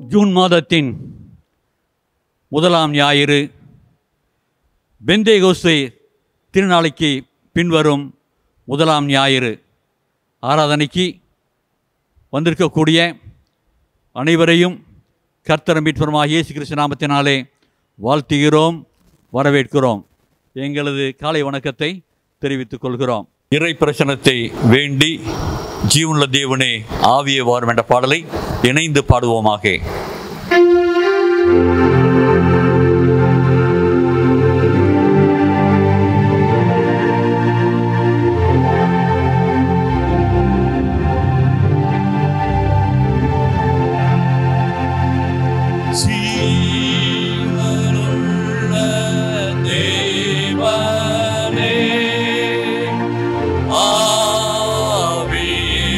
June மாதத்தின் முதலாம் ஞாயிறு பெந்தேகோஸ்தே திருநாளைக்கு பின்வரும் முதலாம் ஞாயிறு ஆராதனைக்கு வந்திருக்கக்கூடிய அனைவரையும் கர்த்தர் மீட்பருமாக இயேசு கிறிஸ்து நாமத்தினாலே வாழ்த்துகிறோம் வரவேற்கிறோம் எங்களது காலை வணக்கத்தை தெரிவித்துக் கொள்கிறோம் இறை பிரசனத்தை வேண்டி ஜீவனுள்ள தேவனே ஆவிய வாரும் என்ற பாடலை இணைந்து பாடுவோமாக ஜீவனுள்ள தேவனே, ஆவியே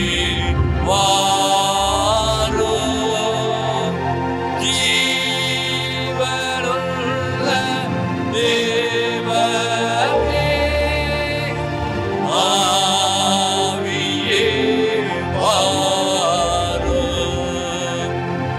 வாரும். ஜீவனுள்ள தேவனே, ஆவியே வாரும்.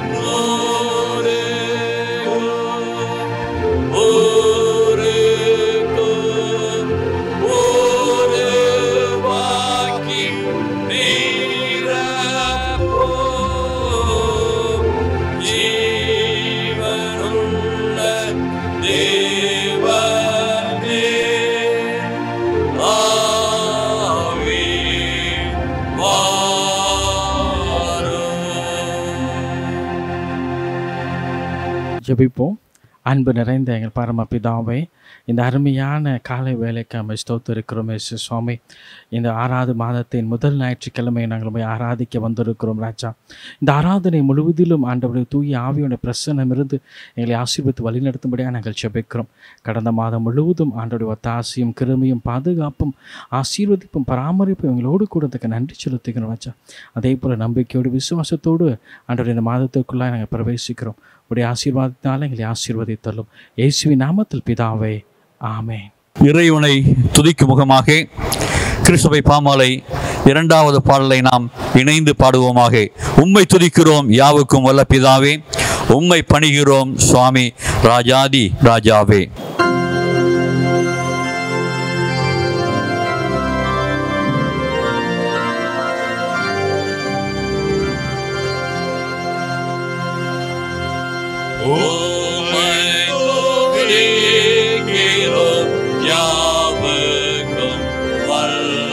ஜெபிப்போம் அன்பு நிறைந்த எங்கள் பரமபிதாவே இந்த அருமையான காலை வேலைக்கு அமை ஸ்தோத்திருக்கிறோம் இயேசு சுவாமி இந்த ஆறாவது மாதத்தின் முதல் ஞாயிற்றுக்கிழமை நாங்கள் போய் ஆராதிக்க வந்திருக்கிறோம் ராஜா இந்த ஆராதனை முழுவதிலும் ஆண்டவருடைய தூய ஆவியோட பிரசன்னம் இருந்து எங்களை ஆசீர்வத்து வழிநடத்தும்படியாக நாங்கள் ஜெபிக்கிறோம் கடந்த மாதம் முழுவதும் ஆண்டோடைய ஒத்தாசியும் கிருமையும் பாதுகாப்பும் ஆசீர்வதிப்பும் பராமரிப்பும் எங்களோடு கூடத்துக்கு நன்றி செலுத்துகிறோம் ராஜா அதே போல் நம்பிக்கையோடு விசுவாசத்தோடு ஆண்டோடைய இந்த மாதத்துக்குள்ளாக நாங்கள் பிரவேசிக்கிறோம் உடைய ஆசீர்வாதத்தினால எங்களை ஆசீர்வதித்தள்ளும் இயேசுவின் நாமத்தில் பிதாவே ஆமென் இறைவனை துதிக்கும் முகமாக கிறிஸ்துவை பாமாலை இரண்டாவது பாடலை நாம் இணைந்து பாடுவோமாக உம்மை துதிக்கிறோம் யாவுக்கும் வல்ல பிதாவே உம்மை பணிகிறோம் சுவாமி ராஜாதி ராஜாவே உம்மை துதிக்கிறோம் யாவுக்கும் வல்ல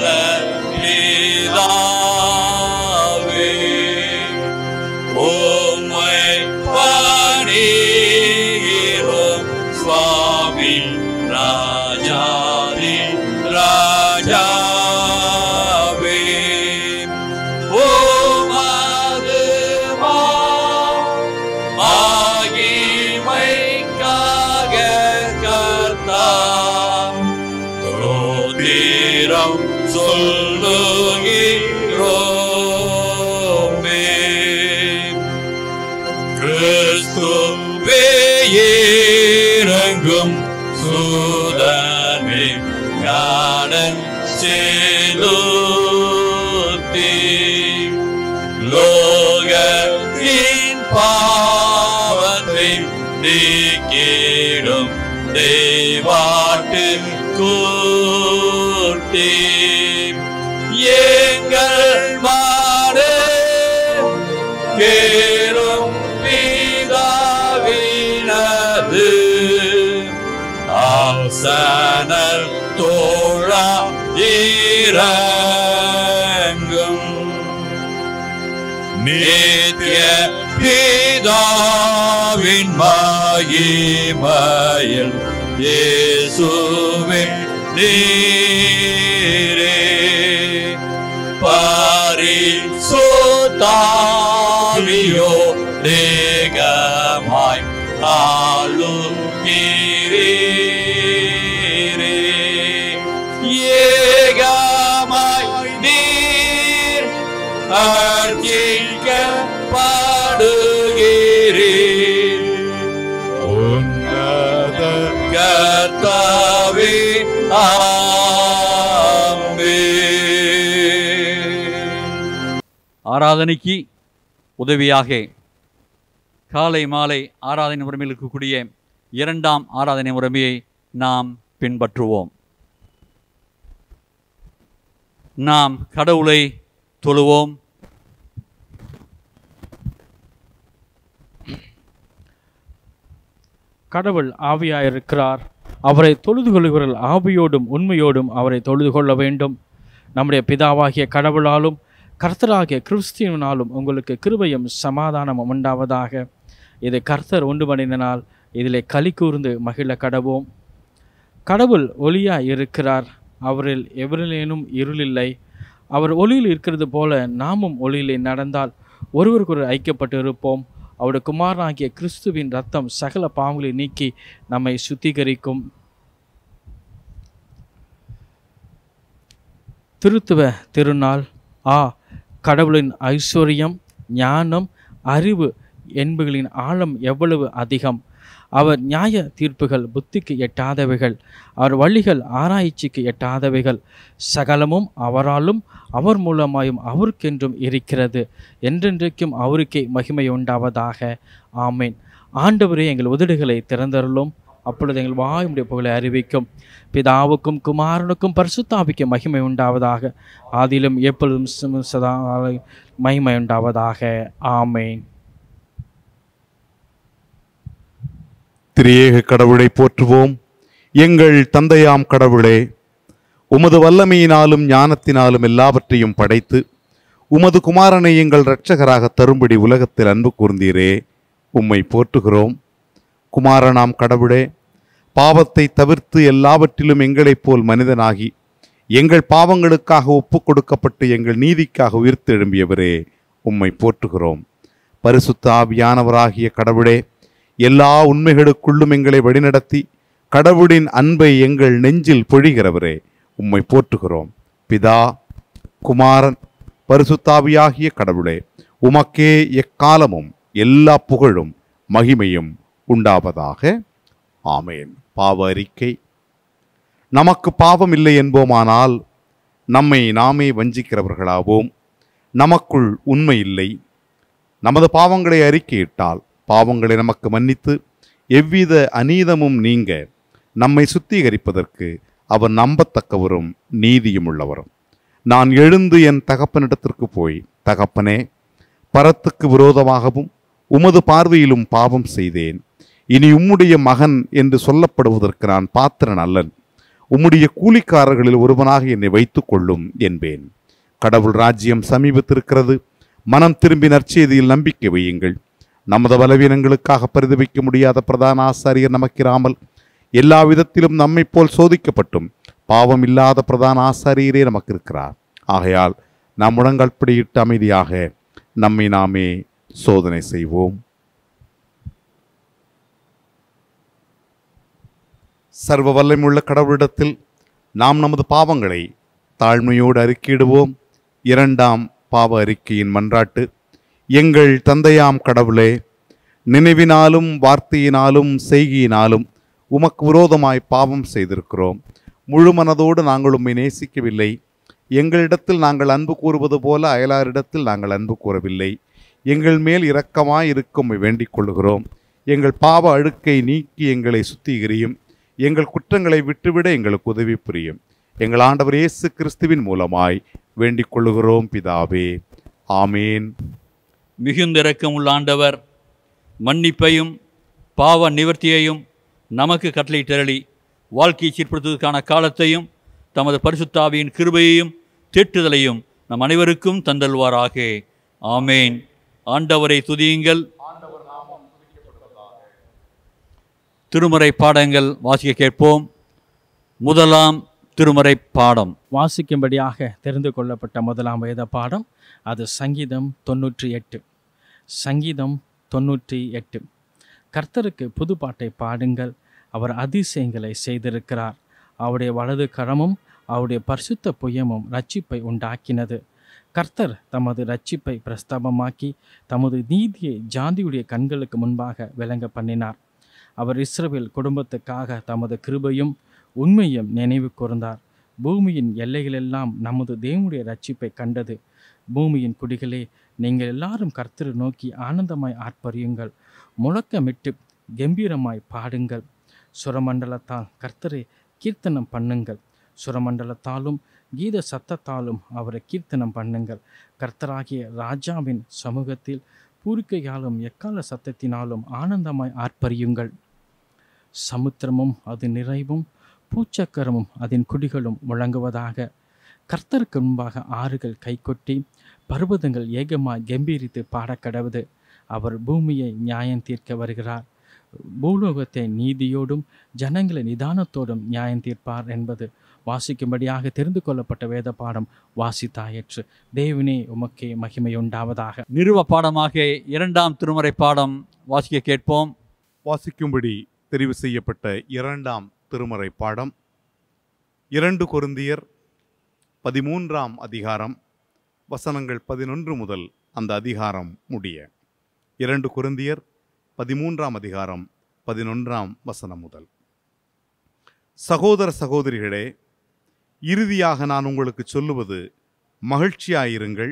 பிதாவே. உம்மை பணிகிறோம் சுவாமி ராஜாதி ராஜாவே. உமது மா மகிமைக்காக கர்த்தாம் தோத்திரம் சொல்லுகிறோமே கிறிஸ்துவே இறங்கும் சூதனே காடன் செலுத்தே லோகத்தின் பாவத்தை நீக்கிடும் தெய்வாட்டு கூட்டி எங்கள் மாடு கேரும் பிதாவினது ஆசனர் தோழா இறங்கும் நித்ய பிதாவின் மகிமையில் இயேசுவின் நீரே பரிசுத்தாவியோ தேகமாய் ஆளும் நீரே ஏகமாய் நீர் அர்ச்சிக்கப்படுகிறீர் உன்னத கர்த்தாவே ஆமென். ஆராதனைக்கு உதவியாக காலை மாலை ஆராதனை முறைமையில் இருக்கக்கூடிய இரண்டாம் ஆராதனை முறைமையை நாம் பின்பற்றுவோம் நாம் கடவுளை தொழுவோம் கடவுள் ஆவியாயிருக்கிறார் அவரை தொழுது கொள்கிறவர்கள் ஆவியோடும் உண்மையோடும் அவரை தொழுது கொள்ள வேண்டும் நம்முடைய பிதாவாகிய கடவுளாலும் கர்த்தராகிய கிறிஸ்தியனாலும் உங்களுக்கு கிருபையும் சமாதானமும் உண்டாவதாக இது கர்த்தர் உண்டு பண்ணினால் இதிலே களி கூர்ந்து மகிழ கடவோம் கடவுள் ஒளியாய் இருக்கிறார் அவரில் எவரிலேனும் இருளில்லை அவர் ஒளியில் இருக்கிறது போல நாமும் ஒளியிலே நடந்தால் ஒருவருக்கொரு ஐக்கியப்பட்டு இருப்போம் அவருடைய குமாரனாகிய கிறிஸ்துவின் ரத்தம் சகல பாவங்களை நீக்கி நம்மை சுத்திகரிக்கும் திருத்துவ திருநாள் ஆ கடவுளின் ஐஸ்வர்யம் ஞானம் அறிவு என்புகளின் ஆழம் எவ்வளவு அதிகம் அவர் நியாய தீர்ப்புகள் புத்திக்கு எட்டாதவைகள் அவர் வழிகள் ஆராய்ச்சிக்கு எட்டாதவைகள் சகலமும் அவராலும் அவர் மூலமாயும் அவருக்கென்றும் இருக்கிறது என்றென்றைக்கும் அவருக்கே மகிமை உண்டாவதாக ஆமேன் ஆண்டவரே எங்கள் உதடுகளை திறந்தருளும் அப்பொழுது எங்கள் வாயுடைய புகழை அறிவிக்கும் பிதாவுக்கும் குமாரனுக்கும் பரிசுத்தாவிக்கும் மகிமை உண்டாவதாக ஆதிலும் எப்பொழுதும் ச- சதா மகிமை உண்டாவதாக ஆமேன் திரியேக கடவுளை போற்றுவோம் எங்கள் தந்தையாம் கடவுளே உமது வல்லமையினாலும் ஞானத்தினாலும் எல்லாவற்றையும் படைத்து உமது குமாரனை எங்கள் இரட்சகராக தரும்படி உலகத்தில் அன்பு கூர்ந்தீரே உம்மை போற்றுகிறோம் குமாரனாம் கடவுளே பாவத்தை தவிர்த்து எல்லாவற்றிலும் எங்களைப் போல் மனிதனாகி எங்கள் பாவங்களுக்காக ஒப்புக் கொடுக்கப்பட்டு எங்கள் நீதிக்காக உயிர்த்தெழும்பியவரே உம்மை போற்றுகிறோம் பரிசுத்த ஆவியானவராகிய கடவுளே எல்லா உண்மைகளுக்குள்ளும் எங்களை வழிநடத்தி கடவுளின் அன்பை எங்கள் நெஞ்சில் பொழிகிறவரே உம்மை போற்றுகிறோம் பிதா குமாரன் பரிசுத்தாவியாகிய கடவுளே உமக்கே எக்காலமும் எல்லா புகழும் மகிமையும் உண்டாவதாக ஆமேன் பாவ அறிக்கை நமக்கு பாவம் இல்லை என்போமானால் நம்மை நாமே வஞ்சிக்கிறவர்களாவோம் நமக்குள் உண்மை இல்லை நமது பாவங்களை அறிக்கையிட்டால் பாவங்களை நமக்கு மன்னித்து எவ்வித அநீதமும் நீங்க நம்மை சுத்திகரிப்பதற்கு அவர் நம்பத்தக்கவரும் நீதியும் உள்ளவரும் நான் எழுந்து என் தகப்பனிடத்திற்கு போய் தகப்பனே பரத்துக்கு விரோதமாகவும் உமது பார்வையிலும் பாவம் செய்தேன் இனி உம்முடைய மகன் என்று சொல்லப்படுவதற்கு நான் பாத்திரன் அல்லன் உம்முடைய கூலிக்காரர்களில் ஒருவனாக என்னை வைத்துக் கொள்ளும் என்பேன் கடவுள் ராஜ்யம் சமீபத்திருக்கிறது மனம் திரும்பி நற்செய்தியில் நம்பிக்கை வையுங்கள் நமது பலவீனங்களுக்காக பரிதவிக்க முடியாத பிரதான ஆசாரியர் நமக்கிராமல் எல்லா விதத்திலும் நம்மைப் போல் சோதிக்கப்பட்டும் பாவம் இல்லாத பிரதான ஆசாரியரே நமக்கு இருக்கிறார் ஆகையால் நாம் முழங்கற்படியிட்டு அமைதியாக நம்மை நாமே சோதனை செய்வோம் சர்வ வல்லமையுள்ள கடவுளிடத்தில் நாம் நமது பாவங்களை தாழ்மையோடு அறிக்கையிடுவோம் இரண்டாம் பாவ அறிக்கையின் மன்றாட்டு எங்கள் தந்தையாம் கடவுளே நினைவினாலும் வார்த்தையினாலும் செய்கையினாலும் உமக்கு விரோதமாய் பாவம் செய்திருக்கிறோம் முழு மனதோடு நாங்கள் உம்மை நேசிக்கவில்லை எங்களிடத்தில் நாங்கள் அன்பு கூறுவது போல அயலாரிடத்தில் நாங்கள் அன்பு கூறவில்லை எங்கள் மேல் இரக்கமாய் இருக்கும் உம்மை வேண்டிக் கொள்கிறோம் எங்கள் பாவ அழுக்கை நீக்கி எங்களை சுத்திகரியும் எங்கள் குற்றங்களை விட்டுவிட எங்களுக்கு உதவி புரியும் எங்கள் ஆண்டவர் இயேசு கிறிஸ்துவின் மூலமாய் வேண்டிக் கொள்கிறோம் பிதாவே ஆமேன் மிகுந்த இரக்கமுள்ள ஆண்டவர் மன்னிப்பையும் பாவ நிவர்த்தியையும் நமக்கு கட்டளையிட்டரளி வாழ்க்கையை சீர்படுத்துவதற்கான காலத்தையும் தமது பரிசுத்தாவியின் கிருபையையும் தேற்றுதலையும் நம் அனைவருக்கும் தந்தல்வாராக ஆமேன் ஆண்டவரை துதியுங்கள் திருமறை பாடங்கள் வாசிக்க கேட்போம் முதலாம் திருமறை பாடம் வாசிக்கும்படியாக தெரிந்து கொள்ளப்பட்ட முதலாம் வேத பாடம் அது சங்கீதம் தொன்னூற்றி எட்டு சங்கீதம் தொன்னூற்றி எட்டு கர்த்தருக்கு புது பாட்டை பாடுங்கள் அவர் அதிசயங்களை செய்திருக்கிறார் அவருடைய வலது கரமும் அவருடைய பரிசுத்த புயமும் ரட்சிப்பை உண்டாக்கினது கர்த்தர் தமது ரட்சிப்பை பிரஸ்தாபமாக்கி தமது நீதியை ஜாதியுடைய கண்களுக்கு முன்பாக விளங்க பண்ணினார் அவர் இஸ்ரவேல் குடும்பத்துக்காக தமது கிருபையும் உண்மையும் நினைவு கூர்ந்தார் பூமியின் எல்லைகளெல்லாம் நமது தேவனுடைய ரட்சிப்பை கண்டது பூமியின் குடிகளே நீங்கள் எல்லாரும் கர்த்தரை நோக்கி ஆனந்தமாய் ஆர்ப்பரியுங்கள் முழக்கமிட்டு கம்பீரமாய் பாடுங்கள் சுரமண்டலத்தால் கர்த்தரை கீர்த்தனம் பண்ணுங்கள் சுரமண்டலத்தாலும் கீத சத்தத்தாலும் அவரை கீர்த்தனம் பண்ணுங்கள் கர்த்தராகிய ராஜாவின் சமூகத்தில் பூரிக்கையாலும் எக்கால சத்தத்தினாலும் ஆனந்தமாய் ஆர்ப்பரியுங்கள் சமுத்திரமும் அது நிறைவும் பூச்சக்கரமும் அதன் குடிகளும் முழங்குவதாக கர்த்தருக்கு முன்பாக ஆறுகள் கைகொட்டி பர்வதங்கள் ஏகமாய் கம்பீரித்து பாடக்கடவுது அவர் பூமியை நியாயம் தீர்க்க வருகிறார் பூலோகத்தை நீதியோடும் ஜனங்களை நிதானத்தோடும் நியாயம் தீர்ப்பார் என்பது வாசிக்கும்படியாக தெரிந்து கொள்ளப்பட்ட வேத பாடம் வாசித்தாயிற்று தேவனே உமக்கே மகிமையுண்டாவதாக நிறுவ பாடமாக இரண்டாம் திருமறை பாடம் வாசிக்க கேட்போம் வாசிக்கும்படி தெரிவு செய்யப்பட்ட இரண்டாம் திருமறை பாடம் இரண்டு கொருந்தியர் பதிமூன்றாம் அதிகாரம் வசனங்கள் பதினொன்று முதல் அந்த அதிகாரம் முடிய இரண்டு கொருந்தியர் பதிமூன்றாம் அதிகாரம் பதினொன்றாம் வசனம் முதல் சகோதர சகோதரிகளே இறுதியாக நான் உங்களுக்கு சொல்லுவது மகிழ்ச்சியாயிருங்கள்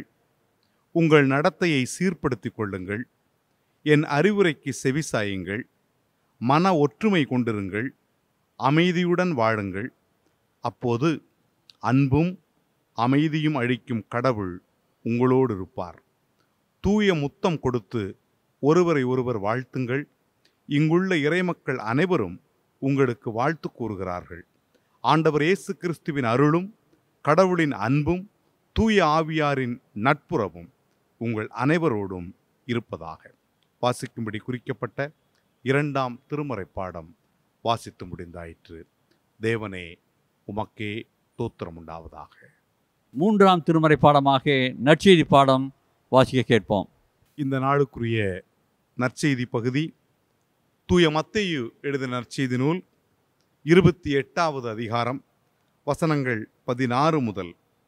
உங்கள் நடத்தையை சீர்படுத்திக் கொள்ளுங்கள் என் அறிவுரைக்கு செவிசாயுங்கள் மன ஒற்றுமை கொண்டிருங்கள் அமைதியுடன் வாழுங்கள் அப்போது அன்பும் அமைதியும் அளிக்கும் கடவுள் உங்களோடு இருப்பார் தூய முத்தம் கொடுத்து ஒருவரை ஒருவர் வாழ்த்துங்கள் இங்குள்ள இறைமக்கள் அனைவரும் உங்களுக்கு வாழ்த்து கூறுகிறார்கள் ஆண்டவர் இயேசு கிறிஸ்துவின் அருளும் கடவுளின் அன்பும் தூய ஆவியாரின் நட்புறவும் உங்கள் அனைவரோடும் இருப்பதாக வாசிக்கும்படி குறிக்கப்பட்ட இரண்டாம் திருமறை பாடம் வாசித்து முடிந்தாயிற்று தேவனே உமக்கே தோத்திரம் உண்டாவதாக மூன்றாம் திருமறை பாடமாக நற்செய்தி பாடம் வாசிக்க கேட்போம் இந்த நாளுக்குரிய நற்செய்தி பகுதி தூய மத்தேயு எழுதின நற்செய்தி நூல் இருபத்தி எட்டாவது அதிகாரம் வசனங்கள் பதினாறு முதல்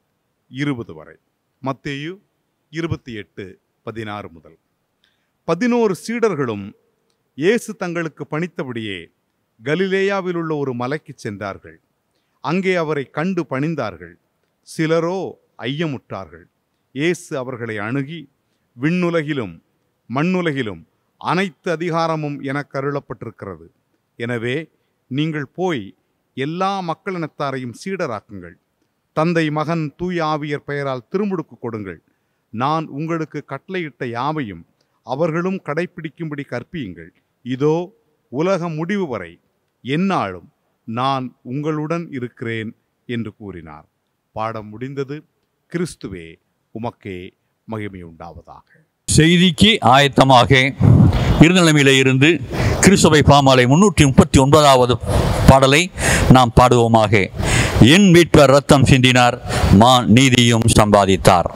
இருபது வரை மத்தேயு இருபத்தி எட்டு பதினாறு முதல் பதினோரு சீடர்களும் இயேசு தங்களுக்கு பணித்தபடியே கலிலேயாவில் உள்ள ஒரு மலைக்கு சென்றார்கள் அங்கே அவரை கண்டு பணிந்தார்கள் சிலரோ ஐயமுற்றார்கள் இயேசு அவர்களை அணுகி விண்ணுலகிலும் மண்ணுலகிலும் அனைத்து அதிகாரமும் எனக்கு அருளப்பட்டிருக்கிறது எனவே நீங்கள் போய் எல்லா மக்களினத்தாரையும் சீடராக்குங்கள் தந்தை மகன் தூய ஆவியர் பெயரால் திருமுடுக்கு கொடுங்கள் நான் உங்களுக்கு கட்டளையிட்ட யாவையும் அவர்களும் கடைப்பிடிக்கும்படி கற்பியுங்கள் இதோ உலக முடிவு வரை எந்நாளும் நான் உங்களுடன் இருக்கிறேன் என்று கூறினார் பாடம் முடிந்தது கிறிஸ்துவே உமக்கே மகிமையுண்டாவதாக செய்திக்கு ஆயத்தமாக இருநிலைமையில இருந்து கிறிஸ்துவை பாமாலை முன்னூற்றி முப்பத்தி ஒன்பதாவது பாடலை நாம் பாடுவோமாக என் மீட்பர் ரத்தம் சிந்தினார் மா நீதியும் சம்பாதித்தார்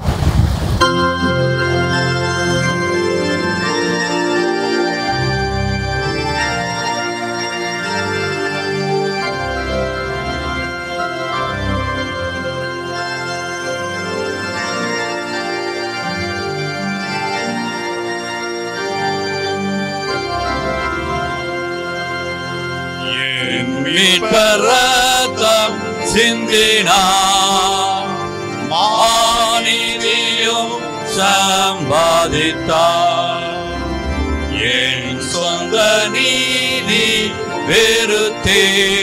என் மீட்பர் ரத்தம் சிந்தினார் மாநிதியும் சம்பாதித்தார் என் சொந்த நீதி வெறுத்தே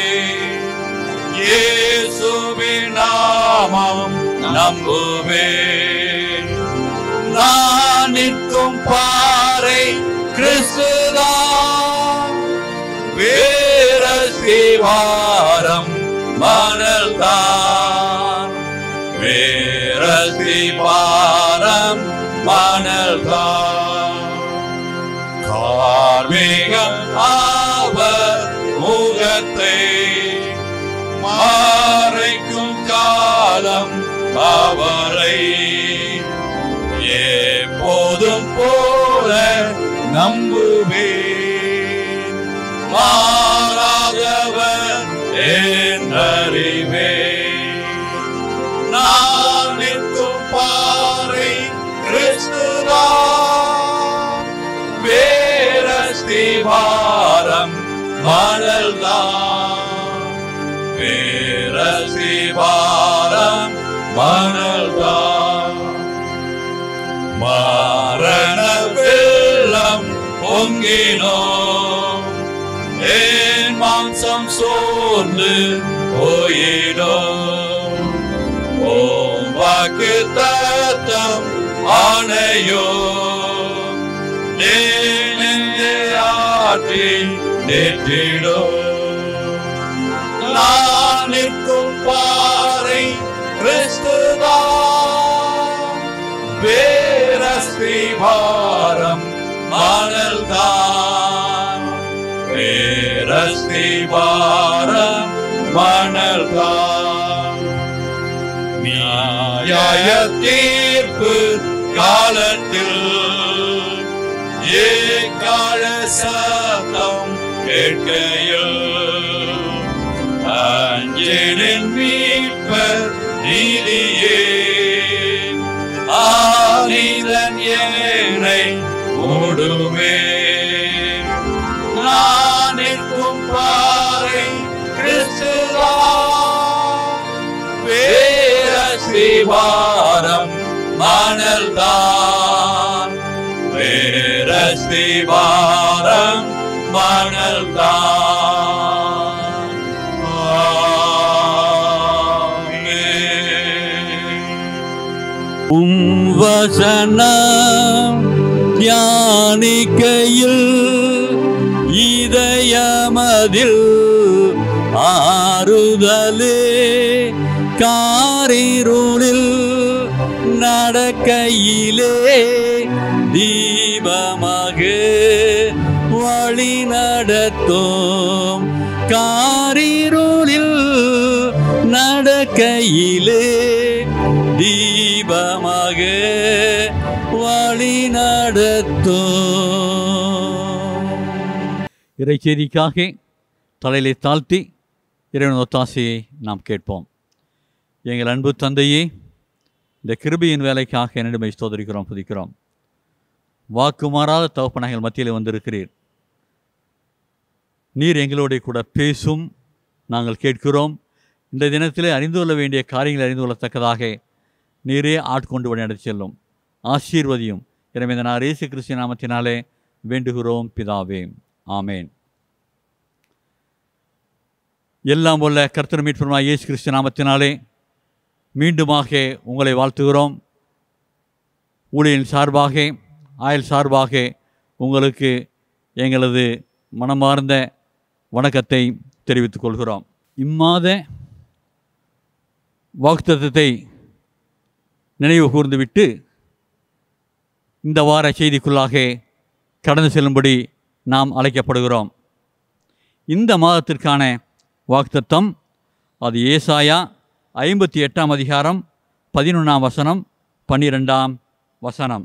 இயேசுவின் நாமம் நம்புவேன் நான் நிற்கும் பாறை கிறிஸ்துதான் வீரசிவாரம் மணல்தான் வீரசிவாரம் மணல்தான் கார்மேகம் அவர் முகத்தை மறைக்கும் காலம் அவரை எப்போதும் போல நம்புவேன் மாறாதவர் என்றறிவேன் நான் நிற்கும் பாறை கிறிஸ்துதான் வேரஸ்திவாரம் மணல்தான் வேரஸ்திவாரம் மணல்தான் மரண வெள்ளம் பொங்கினோம் என் மாம்சம் சோர்ந்து போயிடும் ஓம் வாக்கு தத்தம் ஆணையோ நெஞ்சே ஆற்றி நெற்றிடும் நான் நிற்கும் பாறை கிறிஸ்துதான் பேரஸ்தி பாரம் மணல்தான் பேரஸ்தி பாரம் மணல்தான் நியாய தீர்ப்பு காலத்தில் ஏகால சத்தம் கேட்கையில் அஞ்சலின் மீட்பர் நீதியே ஆனிதன் ஏனை மூடுமே நான் நிற்கும் பாறை கிறிஸ்துவா வேரஸ்திவாரம் மணல்தான் வேரஸ்திவாரம் மணல்தான் உம் வசனம் தியானிக்கையில் இதயமதில் ஆறுதலே காரிருளில் நடக்கையிலே தீபமாக வழி நடத்தும் காரிருளில் நடக்கையிலே தீபமாக வழி நடத்தும் இறைச்செய்திக்காக தலையிலே தாழ்த்தி இறைவன் ஒத்தாசையை நாம் கேட்போம் எங்கள் அன்பு தந்தையே இந்த கிருபையின் வேலைக்காக என்னிடமை ஸ்தோதரிக்கிறோம் புதிக்கிறோம் வாக்கு மாறாத தகப்பனங்கள் மத்தியில் வந்திருக்கிறீர் நீர் எங்களோட கூட பேசும் நாங்கள் கேட்கிறோம் இந்த தினத்திலே அறிந்து கொள்ள வேண்டிய காரியங்களை அறிந்து கொள்ளத்தக்கதாக நீரே ஆட்கொண்டு வழிநடத்தி செல்லும் ஆசீர்வதியும் எனவே இந்த நான் இயேசு கிறிஸ்து நாமத்தினாலே வேண்டுகிறோம் பிதாவே ஆமேன் எல்லாம் உள்ள கர்த்தர் மீட்புமா இயேசு கிறிஸ்து நாமத்தினாலே மீண்டுமாக உங்களை வாழ்த்துகிறோம் ஊழியின் சார்பாக ஆயல் சார்பாக உங்களுக்கு எங்களது மனமார்ந்த வணக்கத்தை தெரிவித்துக் கொள்கிறோம் இம்மாத வாக்குத்தத்தத்தை நினைவு கூர்ந்துவிட்டு இந்த வார செய்திக்குள்ளாக கடந்து செல்லும்படி நாம் அழைக்கப்படுகிறோம் இந்த மாதத்திற்கான வாக்குத்தத்தம் அது ஏசாயா ஐம்பத்தி எட்டாம் அதிகாரம் பதினொன்றாம் வசனம் பன்னிரெண்டாம் வசனம்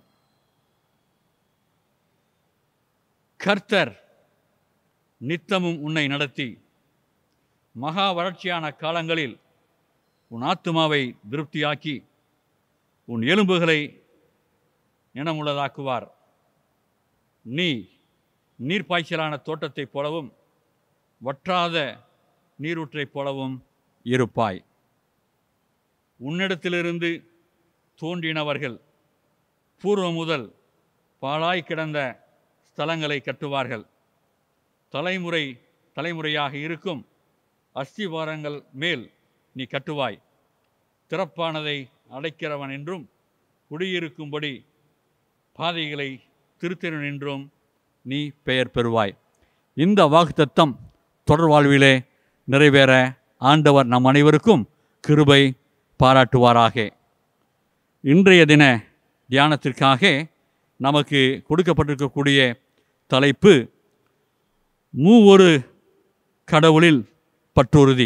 கர்த்தர் நித்தமும் உன்னை நடத்தி மகா வறட்சியான காலங்களில் உன் ஆத்துமாவை திருப்தியாக்கி உன் எலும்புகளை இனமுள்ளதாக்குவார் நீ நீர்ப்பாய்ச்சலான தோட்டத்தைப் போலவும் வற்றாத நீரூற்றைப் போலவும் இருப்பாய் உன்னிடத்திலிருந்து தோன்றினவர்கள் பூர்வம் முதல் பாழாய் கிடந்த ஸ்தலங்களை கட்டுவார்கள் தலைமுறை தலைமுறையாக இருக்கும் அஸ்திவாரங்கள் மேல் நீ கட்டுவாய் திறப்பானதை அடைக்கிறவன் என்றும் குடியிருக்கும்படி பாதைகளை திருத்திறன் என்றும் நீ பெயர் பெறுவாய் இந்த வாக்குத்தத்தம் தொடர் வாழ்விலே நிறைவேற ஆண்டவர் நம் அனைவருக்கும் கிருபை பாராட்டுவாராக இன்றைய தின தியானத்திற்காக நமக்கு கொடுக்கப்பட்டிருக்கக்கூடிய தலைப்பு மூவொரு கடவுளில் பற்றுறுதி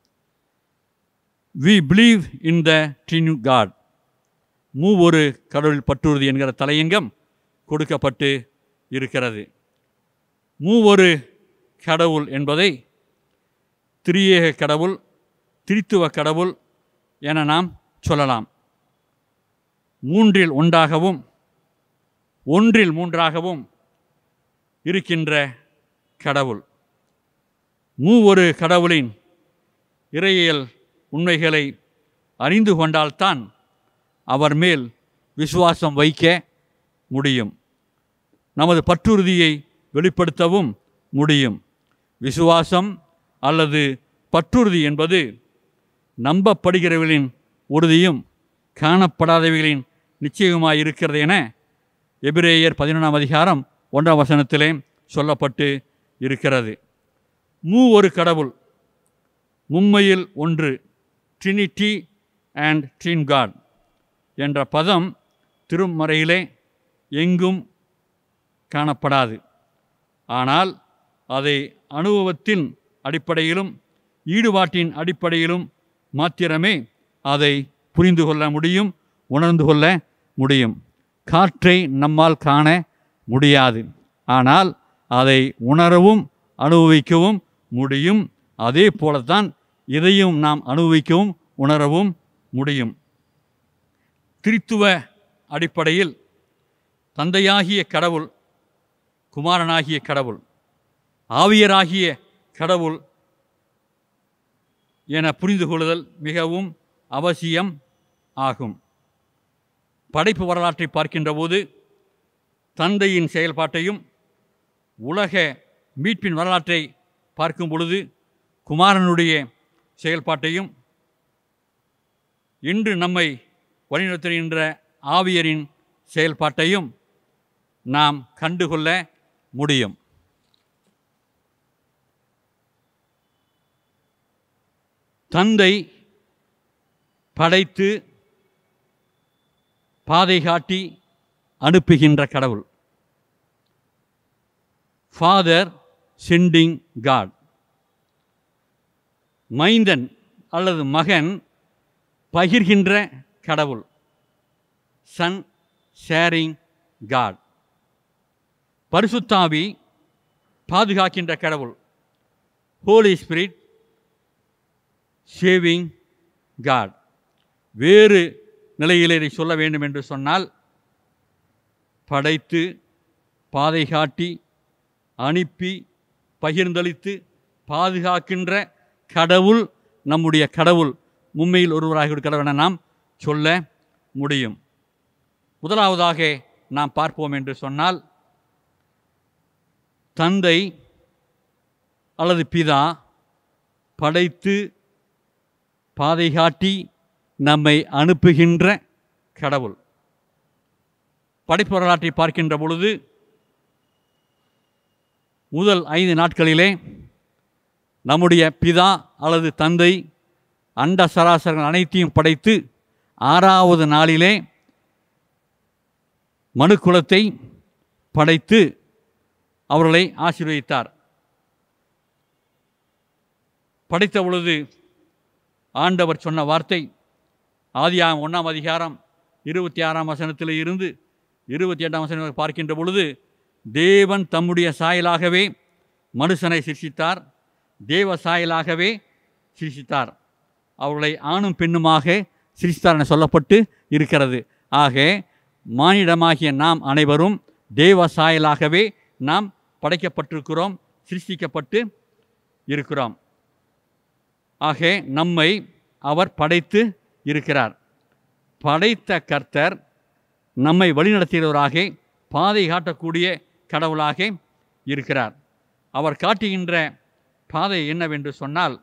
we believe in the trinity god மூவொரு கடவுளில் பற்றுறுதி என்கிற தலையங்கம் கொடுக்கப்பட்டு இருக்கிறது மூவொரு கடவுள் என்பதை திரியேக கடவுள் திரித்துவ கடவுள் என நாம் சொல்லலாம் மூன்றில் ஒன்றாகவும் ஒன்றில் மூன்றாகவும் இருக்கின்ற கடவுள் மூவொரு கடவுளின் இறையியல் உண்மைகளை அறிந்து கொண்டால்தான் அவர் மேல் விசுவாசம் வைக்க முடியும் நமது பற்றுறுதியை வெளிப்படுத்தவும் முடியும் விசுவாசம் அல்லது பற்றுறுதி என்பது நம்பப்படுகிறவர்களின் உறுதியும் காணப்படாதவைகளின் நிச்சயமாய் இருக்கிறது என எபிரேயர் பதினொன்றாம் அதிகாரம் ஒன்றாம் வசனத்திலே சொல்லப்பட்டு இருக்கிறது மூ ஒரு கடவுள் மும்மையில் ஒன்று ட்ரினிட்டி அண்ட் ட்ரீன் காட் என்ற பதம் திருமறையிலே எங்கும் காணப்படாது ஆனால் அதை அனுபவத்தின் அடிப்படையிலும் ஈடுபாட்டின் அடிப்படையிலும் மாத்திரமே அதை புரிந்து கொள்ள முடியும் உணர்ந்து கொள்ள முடியும் காற்றை நம்மால் காண முடியாது ஆனால் அதை உணரவும் அனுபவிக்கவும் முடியும் அதே போலத்தான் இதையும் நாம் அனுபவிக்கவும் உணரவும் முடியும் திரித்துவ அடிப்படையில் தந்தையாகிய கடவுள் குமாரனாகிய கடவுள் ஆவியராகிய கடவுள் என புரிந்து கொள்ளுதல் மிகவும் அவசியம் ஆகும் படைப்பு வரலாற்றை பார்க்கின்ற போது தந்தையின் செயல்பாட்டையும் உலக மீட்பின் வரலாற்றை பார்க்கும் பொழுது குமாரனுடைய செயல்பாட்டையும் இன்று நம்மை வழிநடத்துகின்ற ஆவியரின் செயல்பாட்டையும் நாம் கண்டுகொள்ள முடியும் தந்தை படைத்து பாதை காட்டி அனுப்புகின்ற கடவுள் ஃபாதர் சென்டிங் காட் மைந்தன் அல்லது மகன் பகிர்கின்ற கடவுள் சன் ஷேரிங் காட் பரிசுத்தாவி பாதுகாக்கின்ற கடவுள் ஹோலி ஸ்பிரிட் சேவிங் காட் வேறு நிலையில் இதை சொல்ல வேண்டும் என்று சொன்னால் படைத்து பாதை காட்டி அனுப்பி பகிர்ந்தளித்து பாதுகாக்கின்ற கடவுள் நம்முடைய கடவுள் உண்மையில் ஒருவராக ஒரு கடவுள் என நாம் சொல்ல முடியும் முதலாவதாக நாம் பார்ப்போம் என்று சொன்னால் தந்தை அல்லது பிதா படைத்து பாதை காட்டி நம்மை அனுப்புகின்ற கடவுள் படைப்பு வரலாற்றை பார்க்கின்ற பொழுது முதல் ஐந்து நாட்களிலே நம்முடைய பிதா அல்லது தந்தை அண்ட சராசரங்கள் அனைத்தையும் படைத்து ஆறாவது நாளிலே மனுக்குலத்தை படைத்து அவர்களை ஆசீர்வதித்தார் படைத்த பொழுது ஆண்டவர் சொன்ன வார்த்தை ஆதியாகம் ஒன்றாம் அதிகாரம் இருபத்தி ஆறாம் வசனத்தில் இருந்து இருபத்தி எட்டாம் வசனம் வரை பார்க்கின்ற பொழுது தேவன் தம்முடைய சாயலாகவே மனுஷனை சிருஷித்தார் தேவ சாயலாகவே சிருஷித்தார் அவர்களை ஆணும் பெண்ணுமாக சிருஷித்தார் என சொல்லப்பட்டு இருக்கிறது ஆக மானிடமாகிய நாம் அனைவரும் தேவ சாயலாகவே நாம் படைக்கப்பட்டிருக்கிறோம் சிருஷ்டிக்கப்பட்டு இருக்கிறோம் ஆக நம்மை அவர் படைத்து இருக்கிறார் படைத்த கர்த்தர் நம்மை வழிநடத்துகிறவராக பாதை காட்டக்கூடிய கடவுளாக இருக்கிறார் அவர் காட்டுகின்ற பாதை என்னவென்று சொன்னால்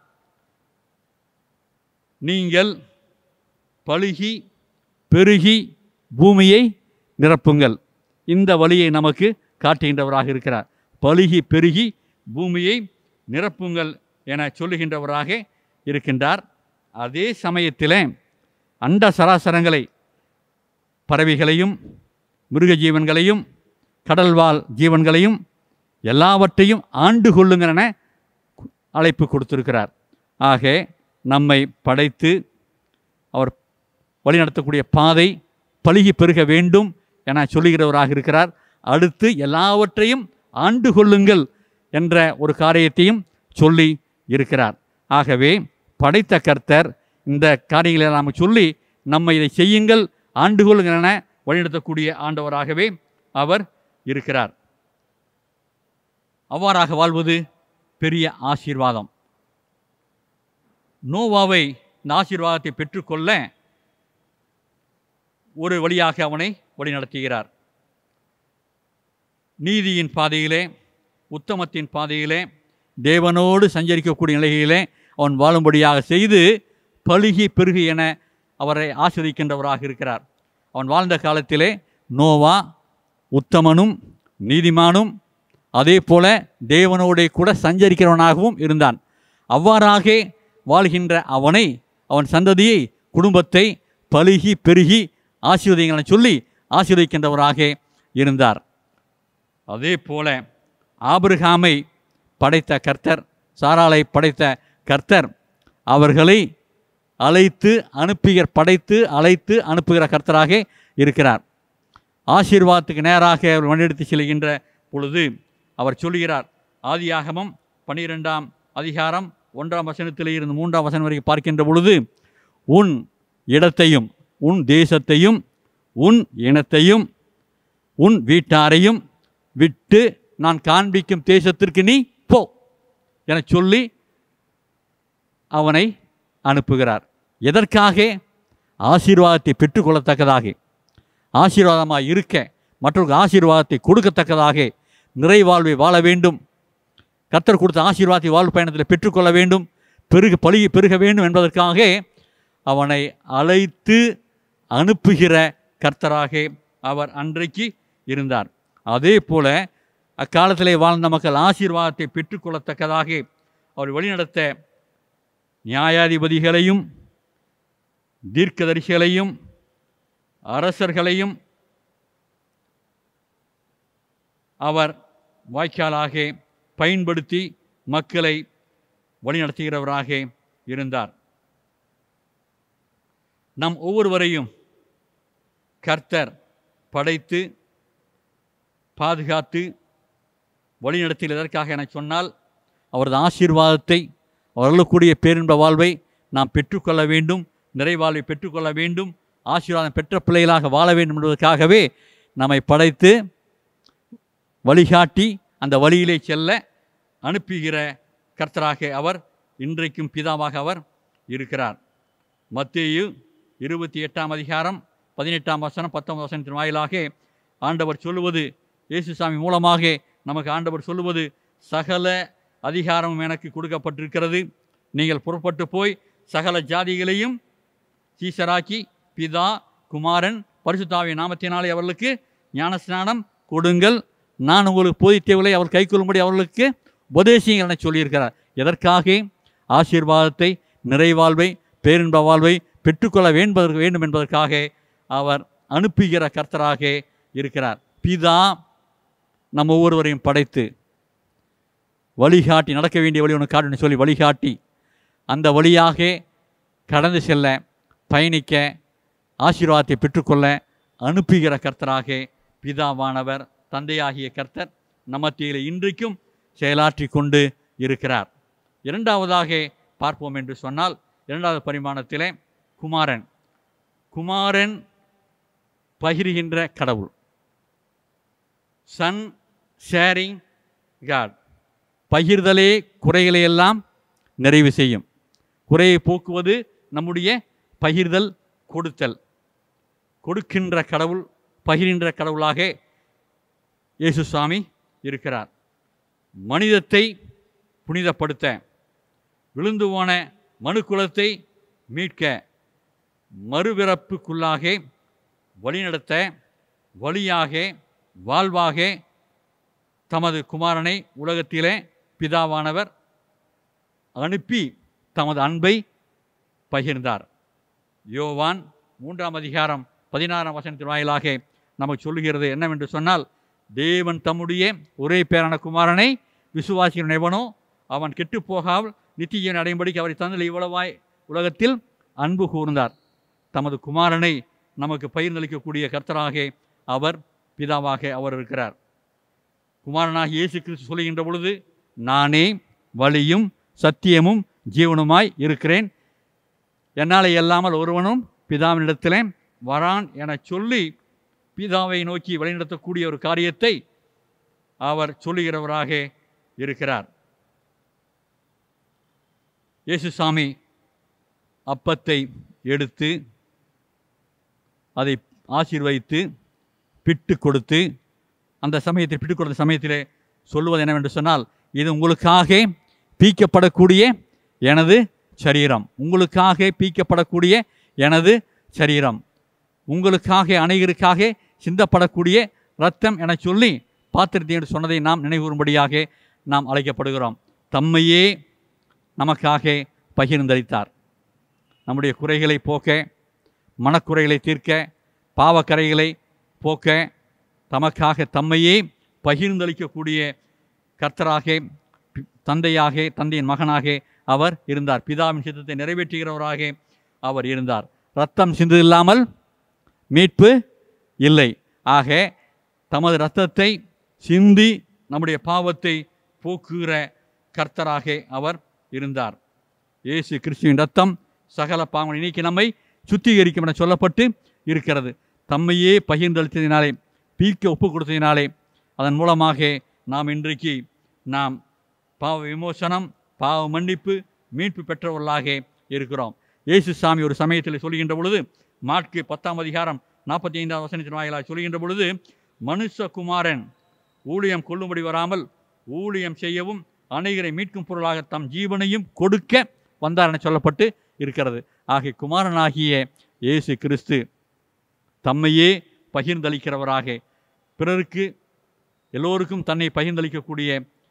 நீங்கள் பழுகி பெருகி பூமியை நிரப்புங்கள் இந்த வழியை நமக்கு காட்டுகின்றவராக இருக்கிறார் பழுகி பெருகி பூமியை நிரப்புங்கள் என சொல்லுகின்றவராக இருக்கின்றார் அதே சமயத்தில் அண்ட சராசரங்களை பறவைகளையும் மிருக ஜீவன்களையும் கடல்வாழ் ஜீவன்களையும் எல்லாவற்றையும் ஆண்டு கொள்ளுங்கள் என அழைப்பு கொடுத்திருக்கிறார் ஆக நம்மை படைத்து அவர் வழிநடத்தக்கூடிய பாதை பழுகி பெருக வேண்டும் என சொல்லுகிறவராக இருக்கிறார் அடுத்து எல்லாவற்றையும் ஆண்டு கொள்ளுங்கள் என்ற ஒரு காரியத்தையும் சொல்லி இருக்கிறார் ஆகவே படைத்த கர்த்தர் இந்த காரியங்களை நாம் சொல்லி நம்ம இதை செய்யுங்கள் ஆண்டு கொள்ளுங்கள் என வழிநடத்தக்கூடிய ஆண்டவராகவே அவர் இருக்கிறார் அவ்வாறாக வாழ்வது பெரிய ஆசீர்வாதம் நோவாவை இந்த ஆசீர்வாதத்தை பெற்றுக்கொள்ள ஒரு வழியாக அவனை வழிநடத்துகிறார் நீதியின் பாதையிலே உத்தமத்தின் பாதையிலே தேவனோடு சஞ்சரிக்கக்கூடிய நிலையிலே அவன் வாழும்படியாக செய்து பழுகி பெருகி என அவரை ஆசிரிக்கின்றவராக இருக்கிறார் அவன் வாழ்ந்த காலத்திலே நோவா உத்தமனும் நீதிமானும் அதே போல தேவனோடே கூட சஞ்சரிக்கிறவனாகவும் இருந்தான் அவ்வாறாக வாழ்கின்ற அவனை அவன் சந்ததியை குடும்பத்தை பழுகி பெருகி ஆசீர்வதிங்களை சொல்லி ஆசீர்வதிக்கின்றவராக இருந்தார் அதே போல ஆபிரகாமை படைத்த கர்த்தர் சாராளை படைத்த கர்த்தர் அவர்களை அழைத்து அனுப்புகிற படைத்து அழைத்து அனுப்புகிற கர்த்தராக இருக்கிறார் ஆசீர்வாதத்துக்கு நேராக அவர் வழிநடத்தி செல்கின்ற பொழுது அவர் சொல்லுகிறார் ஆதியாகமம் பன்னிரெண்டாம் அதிகாரம் ஒன்றாம் வசனத்திலே இருந்து மூன்றாம் வசனம் வரைக்கும் பார்க்கின்ற பொழுது உன் இடத்தையும் உன் தேசத்தையும் உன் இனத்தையும் உன் வீட்டாரையும் விட்டு நான் காண்பிக்கும் தேசத்திற்கு நீ போ என சொல்லி அவனை அனுப்புகிறார் எதற்காக ஆசீர்வாதத்தை பெற்றுக்கொள்ளத்தக்கதாக ஆசீர்வாதமாக இருக்க மற்றவருக்கு ஆசீர்வாதத்தை கொடுக்கத்தக்கதாக நிறைவாழ்வை வாழ வேண்டும் கர்த்தர் கொடுத்த ஆசீர்வாதத்தை வாழ்வு பயணத்தில் பெற்றுக்கொள்ள வேண்டும் பெருக பழுகி பெருக வேண்டும் என்பதற்காக அவனை அழைத்து அனுப்புகிற கர்த்தராக அவர் அன்றைக்கு இருந்தார் அதே போல அக்காலத்திலே வாழ்ந்த மக்கள் ஆசீர்வாதத்தை பெற்றுக்கொள்ளத்தக்கதாக அவர் வழிநடத்த நியாயாதிபதிகளையும் தீர்க்கதரிசிகளையும் அரசர்களையும் அவர் வாய்க்காலாக பயன்படுத்தி மக்களை வழிநடத்துகிறவராக இருந்தார் நம் ஒவ்வொருவரையும் கர்த்தர் படைத்து பாதுகாத்து வழிநடத்தியில் எதற்காக என சொன்னால் அவரது ஆசீர்வாதத்தை அவர்களுக்குரிய பேரின்ப வாழ்வை நாம் பெற்றுக்கொள்ள வேண்டும் நிறைவாழ்வை பெற்றுக்கொள்ள வேண்டும் ஆசீர்வாதம் பெற்ற பிள்ளைகளாக வாழ வேண்டும் என்பதற்காகவே நம்மை படைத்து வழிகாட்டி அந்த வழியிலே செல்ல அனுப்புகிற கர்த்தராக அவர் இன்றைக்கும் பிதாவாக அவர் இருக்கிறார் மத்தேயு இருபத்தி எட்டாம் அதிகாரம் பதினெட்டாம் வசனம் பத்தொன்பது வசனத்தின் வாயிலாக ஆண்டவர் சொல்லுவது இயேசுசாமி மூலமாக நமக்கு ஆண்டவர் சொல்லுவது சகல அதிகாரமும் எனக்கு கொடுக்கப்பட்டிருக்கிறது நீங்கள் புறப்பட்டு போய் சகல ஜாதிகளையும் சீசராக்கி பிதா குமாரன் பரிசுத்தாவிய நாமத்தினாலே அவர்களுக்கு ஞானஸ்நானம் கொடுங்கள் நான் உங்களுக்கு போதித்தேவலை அவர் கைக்கொள்ளும்படி அவர்களுக்கு உபதேசிங்கள் என சொல்லியிருக்கிறார் எதற்காக ஆசீர்வாதத்தை நிறைவாழ்வை பேரின்ப வாழ்வை பெற்றுக்கொள்ள வேண்பதற்கு வேண்டும் என்பதற்காக அவர் அனுப்புகிற கர்த்தராக இருக்கிறார் பிதா நம்ம ஒவ்வொருவரையும் படைத்து வழிகாட்டி நடக்க வேண்டிய வழி ஒன்று காட்டுன்னு சொல்லி வழிகாட்டி அந்த வழியாக கடந்து செல்ல பயணிக்க ஆசீர்வாதத்தை பெற்றுக்கொள்ள அனுப்புகிற கர்த்தராக பிதாவானவர் தந்தையாகிய கர்த்தர் நமத்தியில் இன்றைக்கும் செயலாற்றி கொண்டு இருக்கிறார் இரண்டாவதாக பார்ப்போம் என்று சொன்னால் இரண்டாவது பரிமாணத்திலே குமாரன் குமாரன் பகிர்கின்ற கடவுள் சன் ஷேரிங் காட் பகிர்தலே குறைகளை எல்லாம் நிறைவு செய்யும் குறையை போக்குவது நம்முடைய பகிர்தல் கொடுத்தல் கொடுக்கின்ற கடவுள் பகிர்கின்ற கடவுளாக இயேசு சுவாமி இருக்கிறார் மனிதத்தை புனிதப்படுத்த விழுந்து போன மனுக்குலத்தை மீட்க மறுபிறப்புக்குள்ளாக வழிநடத்த வழியாக வாழ்வாக தமது குமாரனை உலகத்திலே பிதாவானவர் அனுப்பி தமது அன்பை பகிர்ந்தார் யோவான் மூன்றாம் அதிகாரம் பதினாறாம் வசனத்தின் வாயிலாக நமக்கு சொல்லுகிறது என்னவென்று சொன்னால் தேவன் தம்முடைய ஒரே பேரான குமாரனை விசுவாசிகள் எவனோ அவன் கெட்டுப் போகாமல் நித்திய அடையும்படிக்கு அவரை தந்தல் இவ்வளவாய் உலகத்தில் அன்பு கூர்ந்தார் தமது குமாரனை நமக்கு பகிர்ந்தளிக்கக்கூடிய கர்த்தராக அவர் பிதாவாக அவர் இருக்கிறார் குமாரனாக இயேசு கிறிஸ்து சொல்லுகின்ற பொழுது நானே வழியும் சத்தியமும் ஜீவனுமாய் இருக்கிறேன் என்னால் இல்லாமல் ஒருவனும் பிதாவினிடத்திலே வரான் என சொல்லி பிதாவை நோக்கி வழிநடத்தக்கூடிய ஒரு காரியத்தை அவர் சொல்லுகிறவராக இருக்கிறார் இயேசுசாமி அப்பத்தை எடுத்து அதை ஆசீர்வதித்து பிட்டு கொடுத்து அந்த சமயத்தில் பிட்டு கொடுத்த சமயத்திலே சொல்லுவது என்னவென்று சொன்னால் இது உங்களுக்காக பீக்கப்படக்கூடிய எனது சரீரம் உங்களுக்காக பீக்கப்படக்கூடிய எனது சரீரம் உங்களுக்காக அனைவருக்காக சிந்தப்படக்கூடிய ரத்தம் என சொல்லி பாத்திரத்தை என்று சொன்னதை நாம் நினைவுறும்படியாக நாம் அழைக்கப்படுகிறோம் தம்மையே நமக்காக பகிர்ந்தளித்தார் நம்முடைய குறைகளை போக்க மனக்குறைகளை தீர்க்க பாவக்கரைகளை போக்க தமக்காக தம்மையே பகிர்ந்தளிக்கக்கூடிய கர்த்தராக பி- தந்தையாக தந்தையின் மகனாக அவர் இருந்தார் பிதாவின் சித்தத்தை நிறைவேற்றுகிறவராக அவர் இருந்தார் ரத்தம் சிந்ததில்லாமல் மீட்பு இல்லை ஆக தமது இரத்தத்தை சிந்தி நம்முடைய பாவத்தை போக்குகிற கர்த்தராக அவர் இருந்தார் இயேசு கிறிஸ்துவின் ரத்தம் சகல பாவங்களை நீக்கி நம்மை சுத்திகரிக்கும் என சொல்லப்பட்டு இருக்கிறது தம்மையே பகிர்ந்தளித்ததினாலே பீக்க ஒப்பு கொடுத்ததினாலே அதன் மூலமாக நாம் இன்றைக்கு நாம் பாவ விமோசனம் பாவ மன்னிப்பு மீட்பு பெற்றவர்களாக இருக்கிறோம் இயேசு சாமி ஒரு சமயத்தில் சொல்கின்ற பொழுது மாட்கு பத்தாம் அதிகாரம் நாற்பத்தி ஐந்தாவது வசனத்தின் வாயிலாக சொல்கின்ற பொழுது மனுஷகுமாரன் ஊழியம் கொள்ளும்படி வராமல் ஊழியம் செய்யவும் அநேகரை மீட்கும் பொருளாக தம் ஜீவனையும் கொடுக்க வந்தார் என சொல்லப்பட்டு இருக்கிறது ஆகிய குமாரனாகிய இயேசு கிறிஸ்து தம்மையே பகிர்ந்தளிக்கிறவராக பிறருக்கு எல்லோருக்கும் தன்னை பகிர்ந்தளிக்கக்கூடிய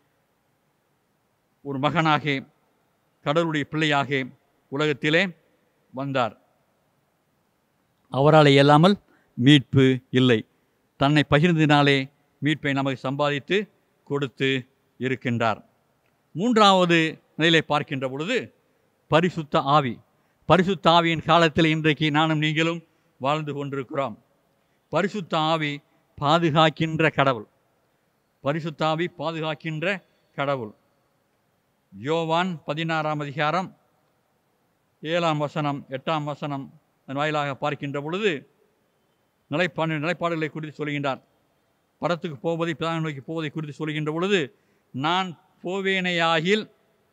ஒரு மகனாக கடவுளுடைய பிள்ளையாக உலகத்திலே வந்தார் அவரால் இயலாமல் மீட்பு இல்லை தன்னை பகிர்ந்தினாலே மீட்பை நமக்கு சம்பாதித்து கொடுத்து இருக்கின்றார் மூன்றாவது நிலையை பார்க்கின்ற பொழுது பரிசுத்த ஆவி பரிசுத்த ஆவியின் காலத்தில் இன்றைக்கு நானும் நீங்களும் வாழ்ந்து கொண்டிருக்கிறோம் பரிசுத்த ஆவி பாதுகாக்கின்ற கடவுள் பரிசுத்த ஆவி பாதுகாக்கின்ற கடவுள் யோவான் பதினாறாம் அதிகாரம் ஏழாம் வசனம் எட்டாம் வசனம் அதன் வாயிலாக பார்க்கின்ற பொழுது நிலைப்பாடு நிலைப்பாடுகளை குறித்து சொல்கின்றார் படத்துக்கு போவதை பிதாவை நோக்கி போவதை குறித்து சொல்கின்ற பொழுது நான் போவேனையாகில்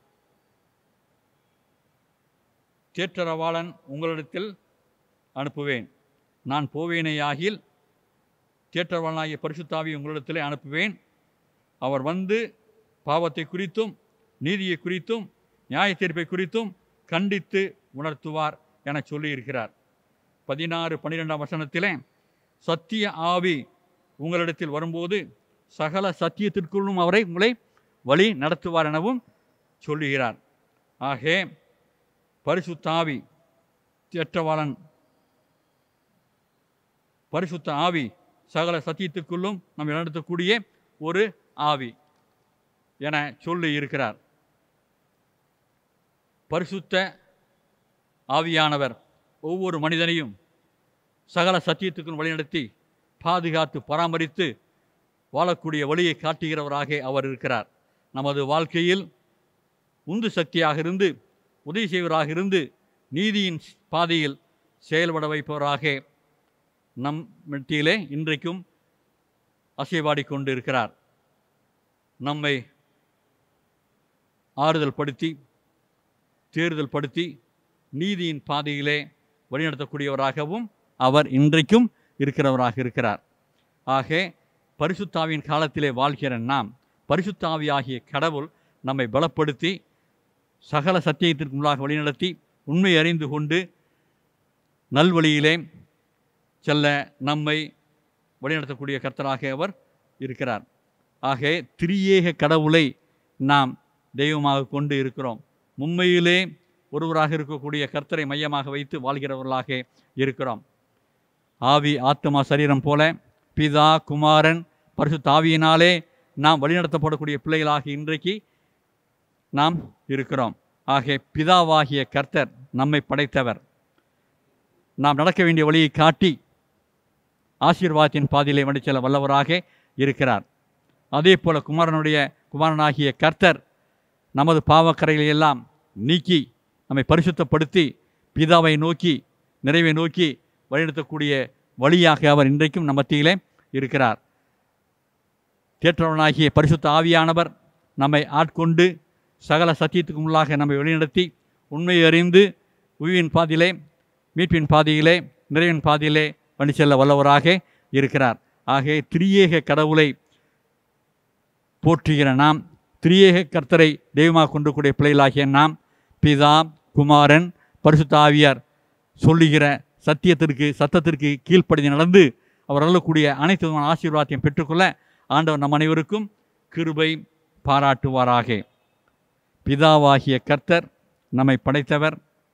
தேற்றரவாளன் உங்களிடத்தில் அனுப்புவேன் நான் போவேனையாகில் தேற்றரவாளனாகிய பரிசுத்தாவி உங்களிடத்திலே அனுப்புவேன் அவர் வந்து பாவத்தை குறித்தும் நீதியை குறித்தும் நியாய தீர்ப்பை குறித்தும் கண்டித்து உணர்த்துவார் என சொல்லியிருக்கிறார் பதினாறு பன்னிரெண்டாம் வசனத்திலே சத்திய ஆவி உங்களிடத்தில் வரும்போது சகல சத்தியத்திற்குள்ளும் அவரை உங்களை வழி நடத்துவார் எனவும் சொல்லுகிறார் ஆகே பரிசுத்த ஆவி தேற்றவாளன் பரிசுத்த ஆவி சகல சத்தியத்துக்குள்ளும் நம்ம நடத்தக்கூடிய ஒரு ஆவி என சொல்லி இருக்கிறார் பரிசுத்த ஆவியானவர் ஒவ்வொரு மனிதனையும் சகல சத்தியத்துக்கும் வழிநடத்தி பாதுகாத்து பராமரித்து வாழக்கூடிய வழியை காட்டுகிறவராக அவர் இருக்கிறார் நமது வாழ்க்கையில் உந்து சக்தியாக இருந்து உதவி செய்வராக இருந்து நீதியின் பாதையில் செயல்பட வைப்பவராக நம் மத்தியிலே இன்றைக்கும் அசைவாடி கொண்டு இருக்கிறார் நம்மை ஆறுதல் படுத்தி தேர்தல் படுத்தி நீதியின் பாதையிலே வழிநடத்தக்கூடியவராகவும் அவர் இன்றைக்கும் இருக்கிறவராக இருக்கிறார் ஆக பரிசுத்தாவின் காலத்திலே வாழ்கிற நாம் பரிசுத்தாவியாகிய கடவுள் நம்மை பலப்படுத்தி சகல சத்தியத்திற்கு முன்பாக வழிநடத்தி உண்மை அறிந்து கொண்டு நல்வழியிலே செல்ல நம்மை வழிநடத்தக்கூடிய கர்த்தராக அவர் இருக்கிறார் ஆக திரியேக கடவுளை நாம் தெய்வமாக கொண்டு இருக்கிறோம் மும்மையிலே ஒருவராக இருக்கக்கூடிய கர்த்தரை மையமாக வைத்து வாழ்கிறவர்களாக இருக்கிறோம் ஆவி ஆத்மா சரீரம் போல பிதா குமாரன் பரிசுத்த ஆவியினாலே நாம் வழிநடத்தப்படக்கூடிய பிள்ளைகளாக இன்றைக்கு நாம் இருக்கிறோம் ஆக பிதாவாகிய கர்த்தர் நம்மை படைத்தவர் நாம் நடக்க வேண்டிய வழியை காட்டி ஆசீர்வாதத்தின் பாதையிலே வண்டி செல்ல வல்லவராக இருக்கிறார் அதே போல குமாரனுடைய குமாரனாகிய கர்த்தர் நமது பாவக்கரைகளை எல்லாம் நீக்கி நம்மை பரிசுத்தப்படுத்தி பிதாவை நோக்கி நிறைவை நோக்கி வழிநடத்தக்கூடிய வழியாக அவர் இன்றைக்கும் நம் மத்தியிலே இருக்கிறார் தேற்றவனாகிய பரிசுத்த ஆவியானவர் நம்மை ஆட்கொண்டு சகல சத்தியத்துக்கு முள்ளாக நம்மை வழிநடத்தி உண்மையை அறிந்து உயிரின் பாதையிலே மீட்பின் பாதையிலே நிறைவின் பாதையிலே வழி செல்ல வல்லவராக இருக்கிறார் ஆக திரியேக கடவுளை போற்றுகிற நாம் திரியேக கர்த்தரை தெய்வமாக கொண்டு கூடிய பிள்ளைகளாகிய நாம் பிதா குமாரன் பரிசுத்த ஆவியார் சொல்லுகிற சத்தியத்திற்கு சத்தத்திற்கு கீழ்ப்படிந்து நடந்து அவர் அருளக்கூடிய அனைத்து விதமான ஆசீர்வாதத்தையும் பெற்றுக்கொள்ள ஆண்டவர் நம் அனைவருக்கும் கிருபை பாராட்டுவாராக பிதாவாகிய கர்த்தர் நம்மை படைத்தவர்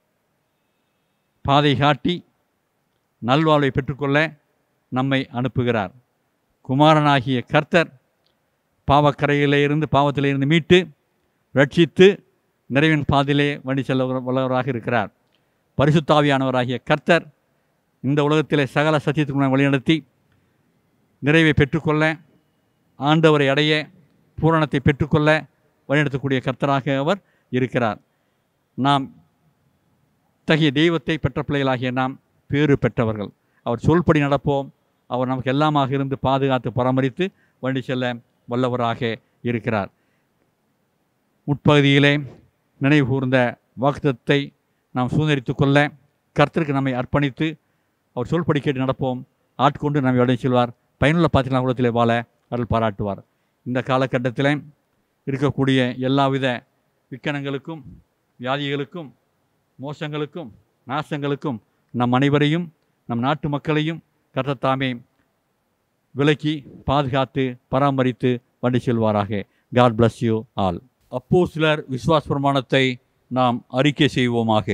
பாதை காட்டி நல்வாழ்வை பெற்றுக்கொள்ள நம்மை அனுப்புகிறார் குமாரனாகிய கர்த்தர் பாவக்கரையிலே இருந்து பாவத்திலே இருந்து மீட்டு ரட்சித்து நிறைவின் பாதையிலே வண்டி செல்ல வல்லவராக இருக்கிறார் பரிசுத்தாவியானவராகிய கர்த்தர் இந்த உலகத்திலே சகல சத்தியத்துக்கு வழிநடத்தி நிறைவை பெற்றுக்கொள்ள ஆண்டவரை அடைய பூரணத்தை பெற்றுக்கொள்ள வழிநடத்தக்கூடிய கர்த்தராக அவர் இருக்கிறார் நாம் இத்தகைய தெய்வத்தை பெற்ற பிள்ளைகளாகிய நாம் பேறு பெற்றவர்கள் அவர் சொல்படி நடப்போம் அவர் நமக்கு எல்லாமாக இருந்து பாதுகாத்து பராமரித்து வண்டி செல்ல வல்லவராக இருக்கிறார் முற்பகுதியிலே நினைவு கூர்ந்த வாக்குத்தத்தை நாம் சுதந்திரித்து கொள்ள கர்த்தருக்கு நம்மை அர்ப்பணித்து அவர் சொல்படி கேட்டு நடப்போம் ஆட்கொண்டு நம்மை உடனே செல்வார் பயனுள்ள பாத்திரலாம் உலகத்திலே வாழ அருள் பாராட்டுவார் இந்த காலகட்டத்தில் இருக்கக்கூடிய எல்லாவித விக்கனங்களுக்கும் வியாதிகளுக்கும் மோசங்களுக்கும் நாசங்களுக்கும் நம் அனைவரையும் நம் நாட்டு மக்களையும் கர்த்தத்தாமே விலக்கி பாதுகாத்து பராமரித்து வண்டி செல்வாராக காட் bless யூ ஆல் அப்போ சிலர் விசுவாச பிரமாணத்தை நாம் அறிக்கை செய்வோமாக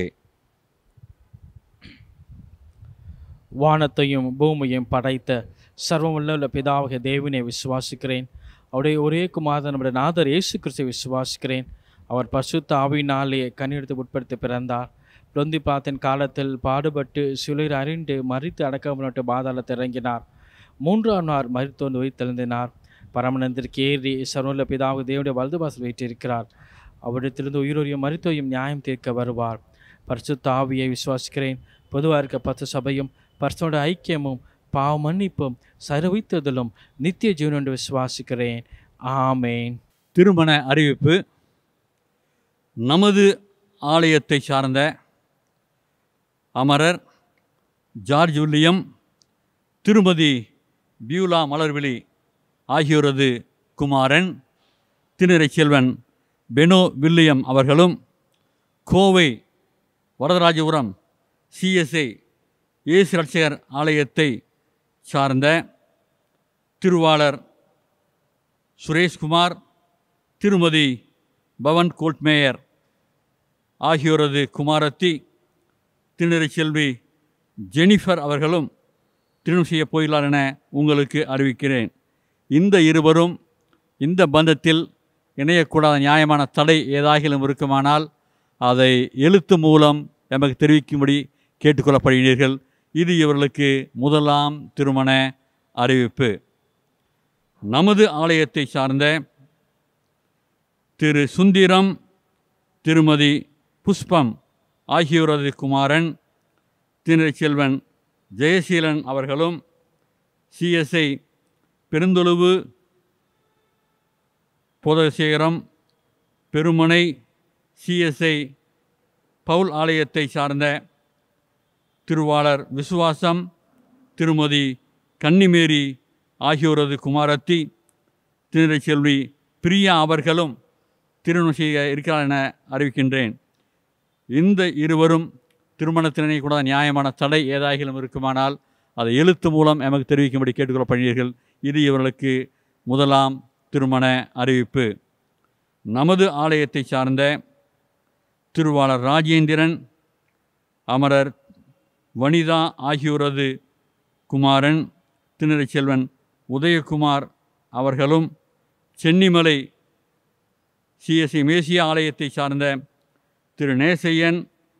வானத்தையும் பூமியையும் படைத்த சர்வமுள்ள பிதாவக தேவனை விசுவாசிக்கிறேன் அவருடைய ஒரே குமாரன் நம்முடைய நாதர் இயேசு கிறிஸ்துவை விசுவாசிக்கிறேன் அவர் பசுத்த ஆவியினாலே கண்ணெடுத்து உட்படுத்தி பிறந்தார் பிறந்திப்பாத்தின் காலத்தில் பாடுபட்டு சிலுவையில் அறிந்து மறித்து அடக்கப்பட்டு பாதாளத்தில் இறங்கினார் மூன்றாம் நாள் மறித்தோண்டு உயிர்த்தெழுந்தினார் பரமனந்திற்கு ஏறி சர்வமுள்ள பிதாவு தேவனுடைய வலது வாசல் வீற்றிருக்கிறார் அவரிடத்திலிருந்து உயிரோரியும் மருத்துவையும் நியாயம் தீர்க்க வருவார் பரிசுத்த ஆவியை விசுவாசிக்கிறேன் பொதுவாக இருக்க பத்து சபையும் பரிசுத்த ஐக்கியமும் பாவ மன்னிப்பும் சரவித்ததிலும் நித்திய ஜீவன் என்று விசுவாசிக்கிறேன் ஆமேன் திருமண அறிவிப்பு நமது ஆலயத்தை சார்ந்த அமரர் ஜார்ஜ் வில்லியம் திருமதி பியூலா மலர்விழி ஆகியோரது குமாரன் திணிரை செல்வன் பெனோ வில்லியம் அவர்களும் கோவை வரதராஜபுரம் சிஎஸ்ஐ இயேசு ரட்சகர் ஆலயத்தை சார்ந்த திருவாளர் சுரேஷ்குமார் திருமதி பவன் கோட்மேயர் ஆகியோரது குமாரத்தி திணறி செல்வி ஜெனிஃபர் அவர்களும் திருமணம் செய்யப் போகிறார் என உங்களுக்கு அறிவிக்கிறேன் இந்த இருவரும் இந்த பந்தத்தில் இணையக்கூடாத நியாயமான தடை ஏதாகிலும் இருக்குமானால் அதை எழுத்து மூலம் எமக்கு தெரிவிக்கும்படி கேட்டுக்கொள்ளப்படுகிறீர்கள் இது இவர்களுக்கு முதலாம் திருமண அறிவிப்பு நமது ஆலயத்தை சார்ந்த திரு சுந்திரம் திருமதி புஷ்பம் ஆகியோரது குமாரன் செல்வன் ஜெயசீலன் அவர்களும் சிஎஸ்ஐ பெருந்தொழுவு போதகசேகரம் பெருமனை சிஎஸ்ஐ பவுல் ஆலயத்தை சார்ந்த திருவாளர் விசுவாசம் திருமதி கன்னிமேரி ஆகியோரது குமாரத்தி திருநிலை செல்வி பிரியா அவர்களும் திருமணம் செய்ய இருக்கிறார் என அறிவிக்கின்றேன் இந்த இருவரும் திருமணத்தினை கூட நியாயமான தடை ஏதாகிலும் இருக்குமானால் அதை எழுத்து மூலம் எமக்கு தெரிவிக்கும்படி கேட்டுக்கொள்ளப்படுகிறீர்கள் இது இவர்களுக்கு முதலாம் திருமண அறிவிப்பு நமது ஆலயத்தை சார்ந்த திருவாளர் ராஜேந்திரன் அமரர் வனிதா ஆகியோரது குமாரன் திணறி செல்வன் உதயகுமார் அவர்களும் சென்னிமலை சிஎஸ்சி மேசியா ஆலயத்தை சார்ந்த திரு நேசையன்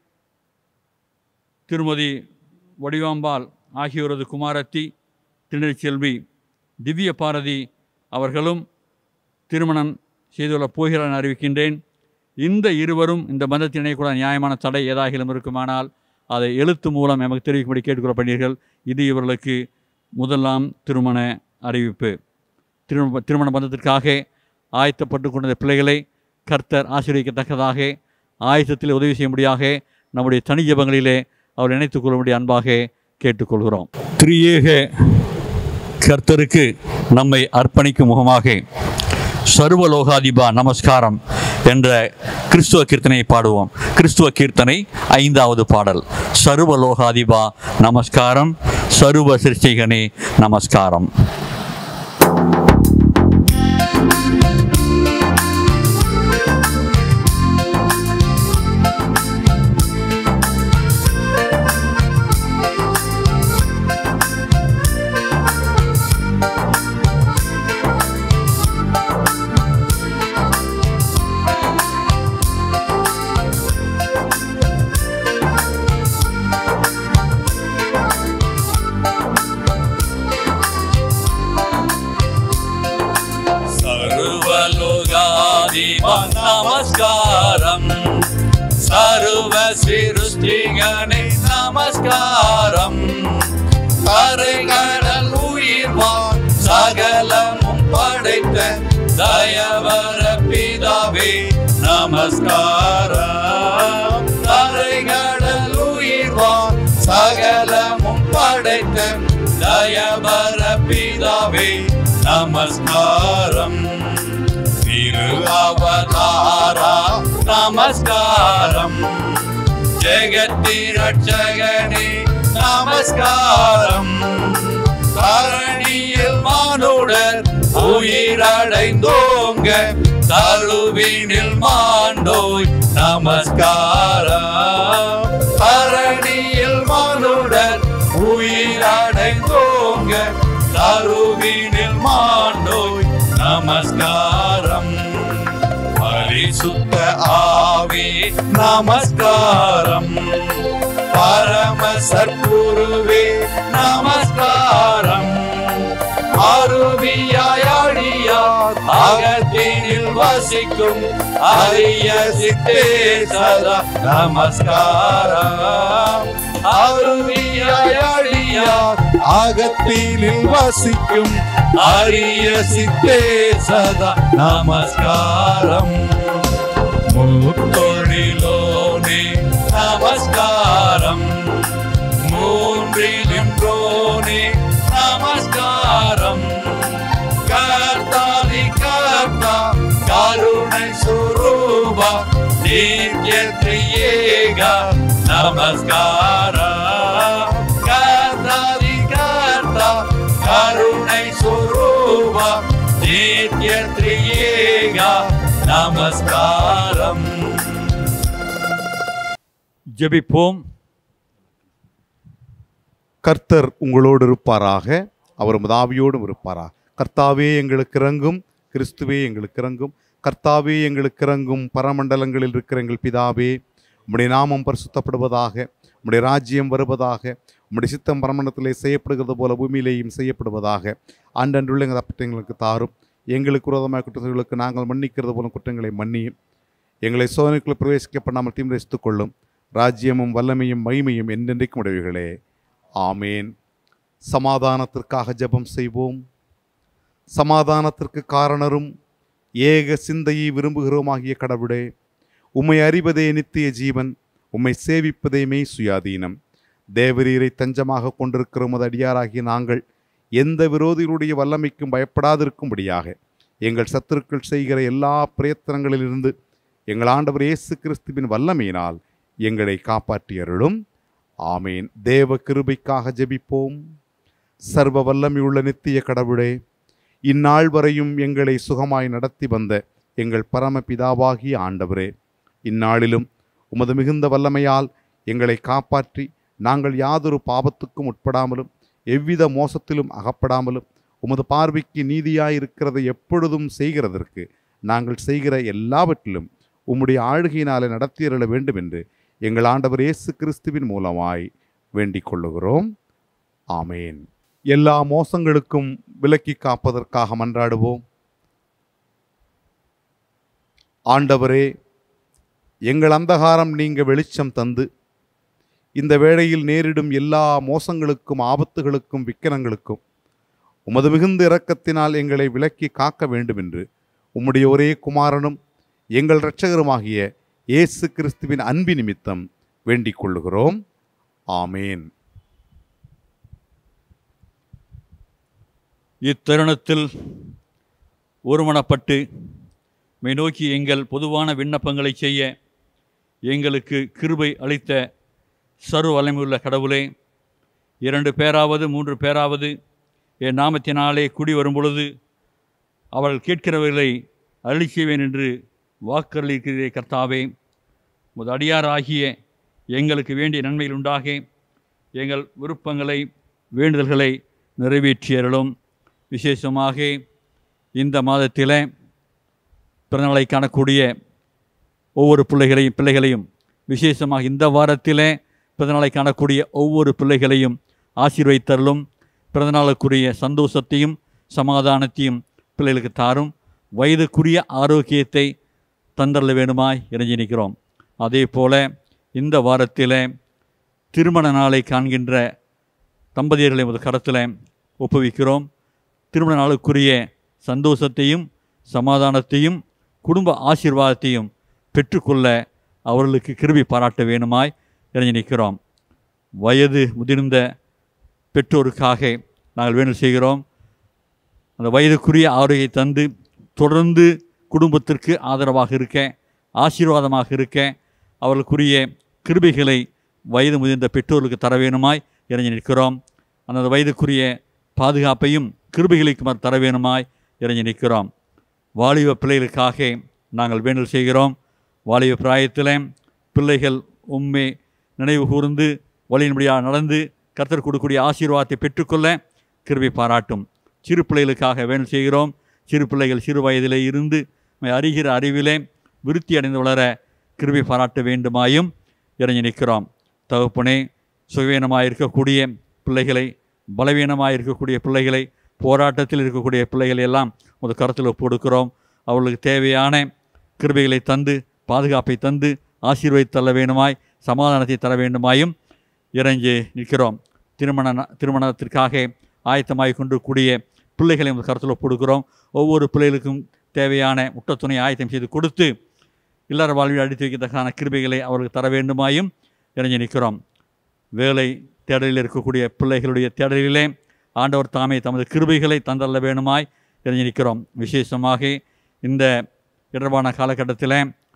திருமதி வடிவாம்பாள் ஆகியோரது குமாரத்தி செல்வி திவ்ய பாரதி அவர்களும் திருமணம் செய்துள்ள போகிறார் என அறிவிக்கின்றேன் இந்த இருவரும் இந்த பந்தத்தினை கூட நியாயமான தடை ஏதாகிலும் இருக்குமானால் அதை எழுத்து மூலம் எமக்கு தெரிவிக்கும்படி கேட்டுக்கொள்ளப்படுகிறீர்கள் இது இவர்களுக்கு முதலாம் திருமண அறிவிப்பு திருமண திருமண பந்தத்திற்காக ஆயத்தப்பட்டு கொண்ட பிள்ளைகளை கர்த்தர் ஆசீர்வதிக்கத்தக்கதாக ஆயத்தத்தில் உதவி செய்யும்படியாக நம்முடைய தனி ஜெபங்களிலே அவர் நினைத்துக் கொள்ளும்படி அன்பாக கேட்டுக்கொள்கிறோம் திரியேக கர்த்தருக்கு நம்மை அர்ப்பணிக்கும் முகமாக சர்வலோகாதிபா நமஸ்காரம் என்ற கிறிஸ்துவ கீர்த்தனை பாடுவோம் கிறிஸ்துவ கீர்த்தனை ஐந்தாவது பாடல் சர்வலோகாதிபா நமஸ்காரம் சர்வ சிருஷ்டிகனே நமஸ்காரம் സർവലോകാധിപ നമസ്കാരം സർവ സൃഷ്ടികനെ നമസ്കാരം കരകടൽ ഉയർവാൻ സകലമും പடைத்த ദയവര പിതാവേ നമസ്കാരം കരകടൽ ഉയർവാൻ സകലമും പடைத்த ദയവര പിതാവേ நமஸ்காரம் திரு அவதாரா நமஸ்காரம் ஜெகத்தி ரட்சகனே நமஸ்காரம் தரணியில் மானுடர் உயிரடைந்தோங்க தருவினில் மாண்டோய் நமஸ்காரம் தரணியில் மானுடர் உயிரடைந்தோங்க தருவினில் மாண்டோய் நமஸ்காரம் பரிசுத்த ஆவே நமஸ்காரம் பரம சத்குருவே நமஸ்காரம் அருவியாடியார் அகத்தினில் வசிக்கும் அரிய சித்தே சதா நமஸ்காரம் அருவியாடியார் அகத்தினில் வசிக்கும் அரிய சித்தே சதா நமஸ்காரம் முத்தொழிலோனே நமஸ்காரம் மூன்றிலின்றோனே நமஸ்காரம் கர்த்தாதி கர்த்தா கருணை சுரூபா நித்ய திரியேகா நமஸ்காரம் கர்த்தாதி கர்த்தா கருணை சுரூபா நித்ய திரியேகா நமஸ்காரம் ஜெபிப்போம் கர்த்தர் உங்களோடு இருப்பாராக அவர் முதாவியோடும் இருப்பாராக கர்த்தாவே எங்களுக்கு இறங்கும் கிறிஸ்துவே எங்களுக்கு இறங்கும் கர்த்தாவே எங்களுக்கு இறங்கும் பரமண்டலங்களில் இருக்கிற எங்கள் பிதாவே உம்முடைய நாமம் பரிசுத்தப்படுவதாக உம்முடைய ராஜ்யம் வருவதாக உம்முடைய சித்தம் பரமண்டலத்திலே செய்யப்படுகிறது போல பூமியிலேயும் செய்யப்படுவதாக ஆண்டன்றுள்ள எங்கள் தப்பத்தை எங்களுக்கு தாரும் எங்களுக்கு விரோதமாக குற்றங்களுக்கு நாங்கள் மன்னிக்கிறது போல குற்றங்களை மன்னியும் எங்களை சோதனைக்குள்ள பிரவேசிக்க பண்ணாமல் தீர்ந்தரித்துக் கொள்ளும் ராஜ்யமும் வல்லமையும் மகிமையும் என்றென்றைக்கும் உடையவர்களே ஆமேன் சமாதானத்திற்காக ஜெபம் செய்வோம் சமாதானத்திற்கு காரணரும் ஏக சிந்தையை விரும்புகிறோமாகிய கடவுளே உம்மை அறிவதே நித்திய ஜீவன் உம்மை சேவிப்பதே மெய் சுயாதீனம் தேவரீரை தஞ்சமாக கொண்டிருக்கிற உமது அடியாராகிய நாங்கள் எந்த விரோதிகளுடைய வல்லமைக்கும் பயப்படாதிருக்கும்படியாக எங்கள் சத்துருக்கள் செய்கிற எல்லா பிரயத்தனங்களிலிருந்து எங்கள் ஆண்டவர் இயேசு கிறிஸ்துவின் வல்லமையினால் எங்களை காப்பாற்றியருளும் ஆமேன் தேவ கிருபைக்காக ஜெபிப்போம் சர்வ வல்லமையுள்ள நித்திய கடவுளே இந்நாள் வரையும் எங்களை சுகமாய் நடத்தி வந்த எங்கள் பரம பிதாவாகிய ஆண்டவரே இந்நாளிலும் உமது மிகுந்த வல்லமையால் எங்களை காப்பாற்றி நாங்கள் யாதொரு பாவத்துக்கும் உட்படாமலும் எவ்வித மோசத்திலும் அகப்படாமலும் உமது பார்வைக்கு நீதியாயிருக்கிறதை எப்பொழுதும் செய்கிறதற்கு நாங்கள் செய்கிற எல்லாவற்றிலும் உம்முடைய ஆளுகையினாலே நடத்தியருள வேண்டும் என்று எங்கள் ஆண்டவர் இயேசு கிறிஸ்துவின் மூலமாய் வேண்டிக் கொள்ளுகிறோம் ஆமேன் எல்லா மோசங்களுக்கும் விலக்கி காப்பதற்காக மன்றாடுவோம் ஆண்டவரே எங்கள் அந்தகாரம் நீங்க வெளிச்சம் தந்து இந்த வேளையில் நேரிடும் எல்லா மோசங்களுக்கும் ஆபத்துகளுக்கும் விக்கனங்களுக்கும் உமது மிகுந்த இரக்கத்தினால் எங்களை விலக்கி காக்க வேண்டும் என்று உம்முடைய ஒரே குமாரனும் எங்கள் இரட்சகருமாகிய இயேசு கிறிஸ்துவின் அன்பு நிமித்தம் வேண்டிக் கொள்ளுகிறோம் ஆமேன் இத்தருணத்தில் ஒருமனப்பட்டு மை நோக்கி எங்கள் பொதுவான விண்ணப்பங்களை செய்ய எங்களுக்கு கிருபை அளித்த சர்வ வல்லமையுள்ள கடவுளே இரண்டு பேராவது மூன்று பேராவது என் நாமத்தினாலே குடி வரும் பொழுது அவர்கள் கேட்கிறவர்களை அருளி செய்வேன் என்று வாக்களிக்கிறதே கர்த்தாவே உமது அடியாராகிய எங்களுக்கு வேண்டிய நன்மைகள் உண்டாக எங்கள் விருப்பங்களை வேண்டுதல்களை நிறைவேற்றியறலும் விசேஷமாக இந்த மாதத்தில் பிறந்தநாளை காணக்கூடிய ஒவ்வொரு பிள்ளைகளையும் பிள்ளைகளையும் விசேஷமாக இந்த வாரத்திலே பிறந்தநாளை காணக்கூடிய ஒவ்வொரு பிள்ளைகளையும் ஆசீர்வதித்தருளும் பிறந்தநாளுக்குரிய சந்தோஷத்தையும் சமாதானத்தையும் பிள்ளைகளுக்கு தாரும் வயதுக்குரிய ஆரோக்கியத்தை தந்தரல வேணுமாய் இறைஞ்சி நிற்கிறோம் அதே போல இந்த வாரத்தில் திருமண நாளை காண்கின்ற தம்பதியர்களை ஒரு கரத்தில் ஒப்புவிக்கிறோம் திருமண நாளுக்குரிய சந்தோஷத்தையும் சமாதானத்தையும் குடும்ப ஆசீர்வாதத்தையும் பெற்றுக்கொள்ள அவர்களுக்கு கிருபி பாராட்ட வேணுமாய் இறைஞ்சி நிற்கிறோம் வயது முதிர்ந்த பெற்றோருக்காக நாங்கள் வேணும் செய்கிறோம் அந்த வயதுக்குரிய ஆரோக்கியத்தை தந்து தொடர்ந்து குடும்பத்திற்கு ஆதரவாக இருக்க ஆசீர்வாதமாக இருக்க அவர்களுக்குரிய கிருபைகளை வயது முதிர்ந்த பெற்றோர்களுக்கு தர வேணுமாய் இறைஞ்சி நிற்கிறோம் அந்த வயதுக்குரிய பாதுகாப்பையும் கிருபைகளுக்கு தர வேணுமாய் இறைஞ்சி நிற்கிறோம் வாலிப பிள்ளைகளுக்காக நாங்கள் வேண்டல் செய்கிறோம் வாலிப பிராயத்தில் பிள்ளைகள் உண்மை நினைவு கூர்ந்து வழியின்படியாக நடந்து கர்த்தர் கொடுக்கக்கூடிய ஆசீர்வாதத்தை பெற்றுக்கொள்ள கிருபை பாராட்டும் சிறு பிள்ளைகளுக்காக வேண்டல் செய்கிறோம் சிறு பிள்ளைகள் சிறு வயதிலே இருந்து உம்மை அறிகிற அறிவிலே விருத்தி அடைந்து வளர கிருபை பாராட்ட வேண்டுமாயும் இறங்கி நிற்கிறோம் தகப்பனே சுகவீனமாக இருக்கக்கூடிய பிள்ளைகளை பலவீனமாக இருக்கக்கூடிய பிள்ளைகளை போராட்டத்தில் இருக்கக்கூடிய பிள்ளைகளை எல்லாம் ஒரு கருத்தில் ஒப்பு கொடுக்கிறோம் அவர்களுக்கு தேவையான கிருபைகளை தந்து பாதுகாப்பை தந்து ஆசீர்வதித்து தள்ள வேண்டுமாய் சமாதானத்தை தர வேண்டுமாயும் இறங்கி நிற்கிறோம் திருமண ந- திருமணத்திற்காக ஆயத்தமாகி கொண்டு கூடிய பிள்ளைகளை உங்கள் கருத்தில் ஒப்பு கொடுக்கிறோம் ஒவ்வொரு பிள்ளைகளுக்கும் தேவையான முட்டத்துணை ஆயத்தம் செய்து கொடுத்து இல்லற வாழ்வில் அடித்து வைக்கத்தக்கான கிருபைகளை அவர்களுக்கு தர வேண்டுமாயும் இறங்கி நிற்கிறோம் வேலை தேடலில் இருக்கக்கூடிய பிள்ளைகளுடைய தேடலிலே ஆண்டவர் தாமே தமது கிருபைகளை தந்தள்ள வேணுமாய் இறங்கி நிற்கிறோம் விசேஷமாக இந்த இடர்பான காலகட்டத்தில்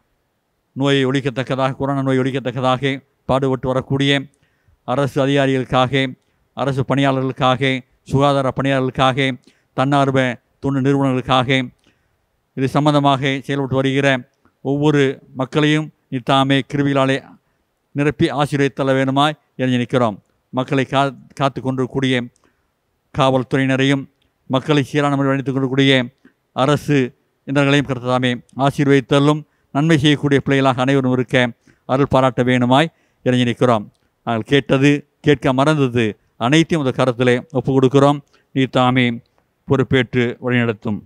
நோயை ஒழிக்கத்தக்கதாக கொரோனா நோய் ஒழிக்கத்தக்கதாக பாடுபட்டு வரக்கூடிய அரசு அதிகாரிகளுக்காக அரசு பணியாளர்களுக்காக சுகாதார பணியாளர்களுக்காக தன்னார்வ தொண்டு நிறுவனங்களுக்காக இது சம்பந்தமாக செயல்பட்டு வருகிற ஒவ்வொரு மக்களையும் நித்தாமே கிருவிகளாலே நிரப்பி ஆசீர்வதித்தள்ள வேணுமாய் எரிஞ்சு நிற்கிறோம் மக்களை கா காத்து கொண்டிருக்கூடிய காவல்துறையினரையும் மக்களை சீரான முறையில் வழித்துக் கொண்டிருக்கூடிய அரசு இந்தர்களையும் கருத்தாமே ஆசீர்வதித்தலும் நன்மை செய்யக்கூடிய பிள்ளைகளாக அனைவரும் இருக்க அருள் பாராட்ட வேணுமாய் இறங்கி நிற்கிறோம் நாங்கள் கேட்டது கேட்க மறந்தது அனைத்தையும் அந்த கரத்திலே ஒப்பு கொடுக்கிறோம் நீ தாமே பொறுப்பேற்று வழிநடத்தும்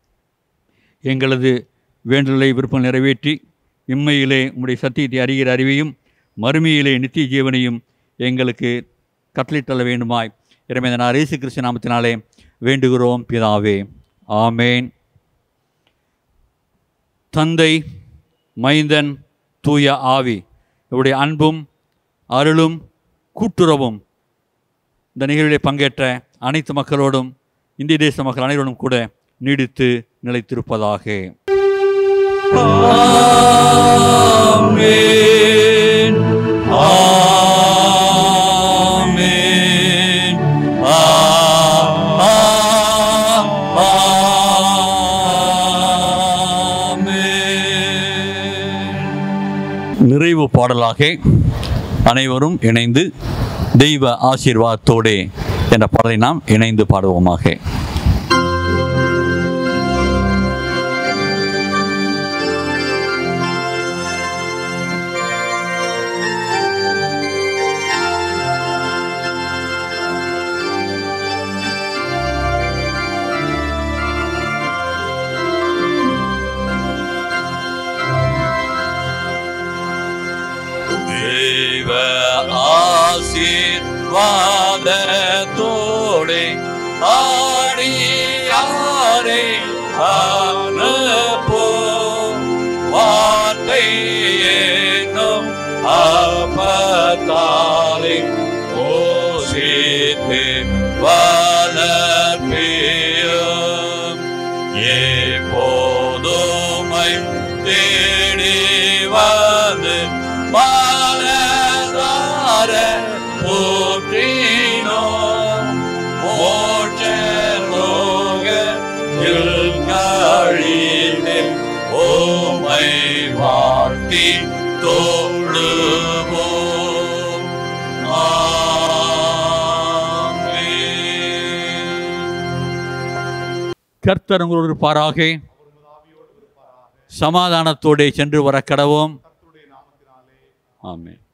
எங்களது வேண்டுதலை விருப்பம் நிறைவேற்றி இம்மையிலே உம்முடைய சத்தியத்தை அறிகிற அறிவையும் மறுமையிலே நித்திய ஜீவனையும் எங்களுக்கு கட்டளையிட்டள்ள வேண்டுமாய் இறைமைதனார் இயேசு கிறிஸ்து நாமத்தினாலே வேண்டுகிறோம் பிதாவே ஆமேன் தந்தை மைந்தன் தூய ஆவி இவருடைய அன்பும் அருளும் கூட்டுறவும் இந்த நிகழ்விலே பங்கேற்ற அனைத்து மக்களோடும் இந்திய தேச மக்கள் அனைவரோடும் கூட நீடித்து நிலைத்திருப்பதாக Amen. Amen. Amen. நிறைவு பாடலாக அனைவரும் இணைந்து தெய்வ ஆசீர்வாதத்தோடே என்ற பாடலை நாம் இணைந்து பாடுவோமாக தேவ ஆசீர்வாதத்தோடே ஆடியாரே அனுப்போ வார்த்தை என்னும் அப்பத்தாலே ஓசித்து வளர்ப்பியும் ஏ போற்றினோம் மோட்சலோக கழிவில் ஓமை வாழ்த்தி தோழுவோம் ஆமென். கர்த்தர் உங்களோடு இருப்பாராக சமாதானத்தோடே சென்று வர கடவோம் ஆமென்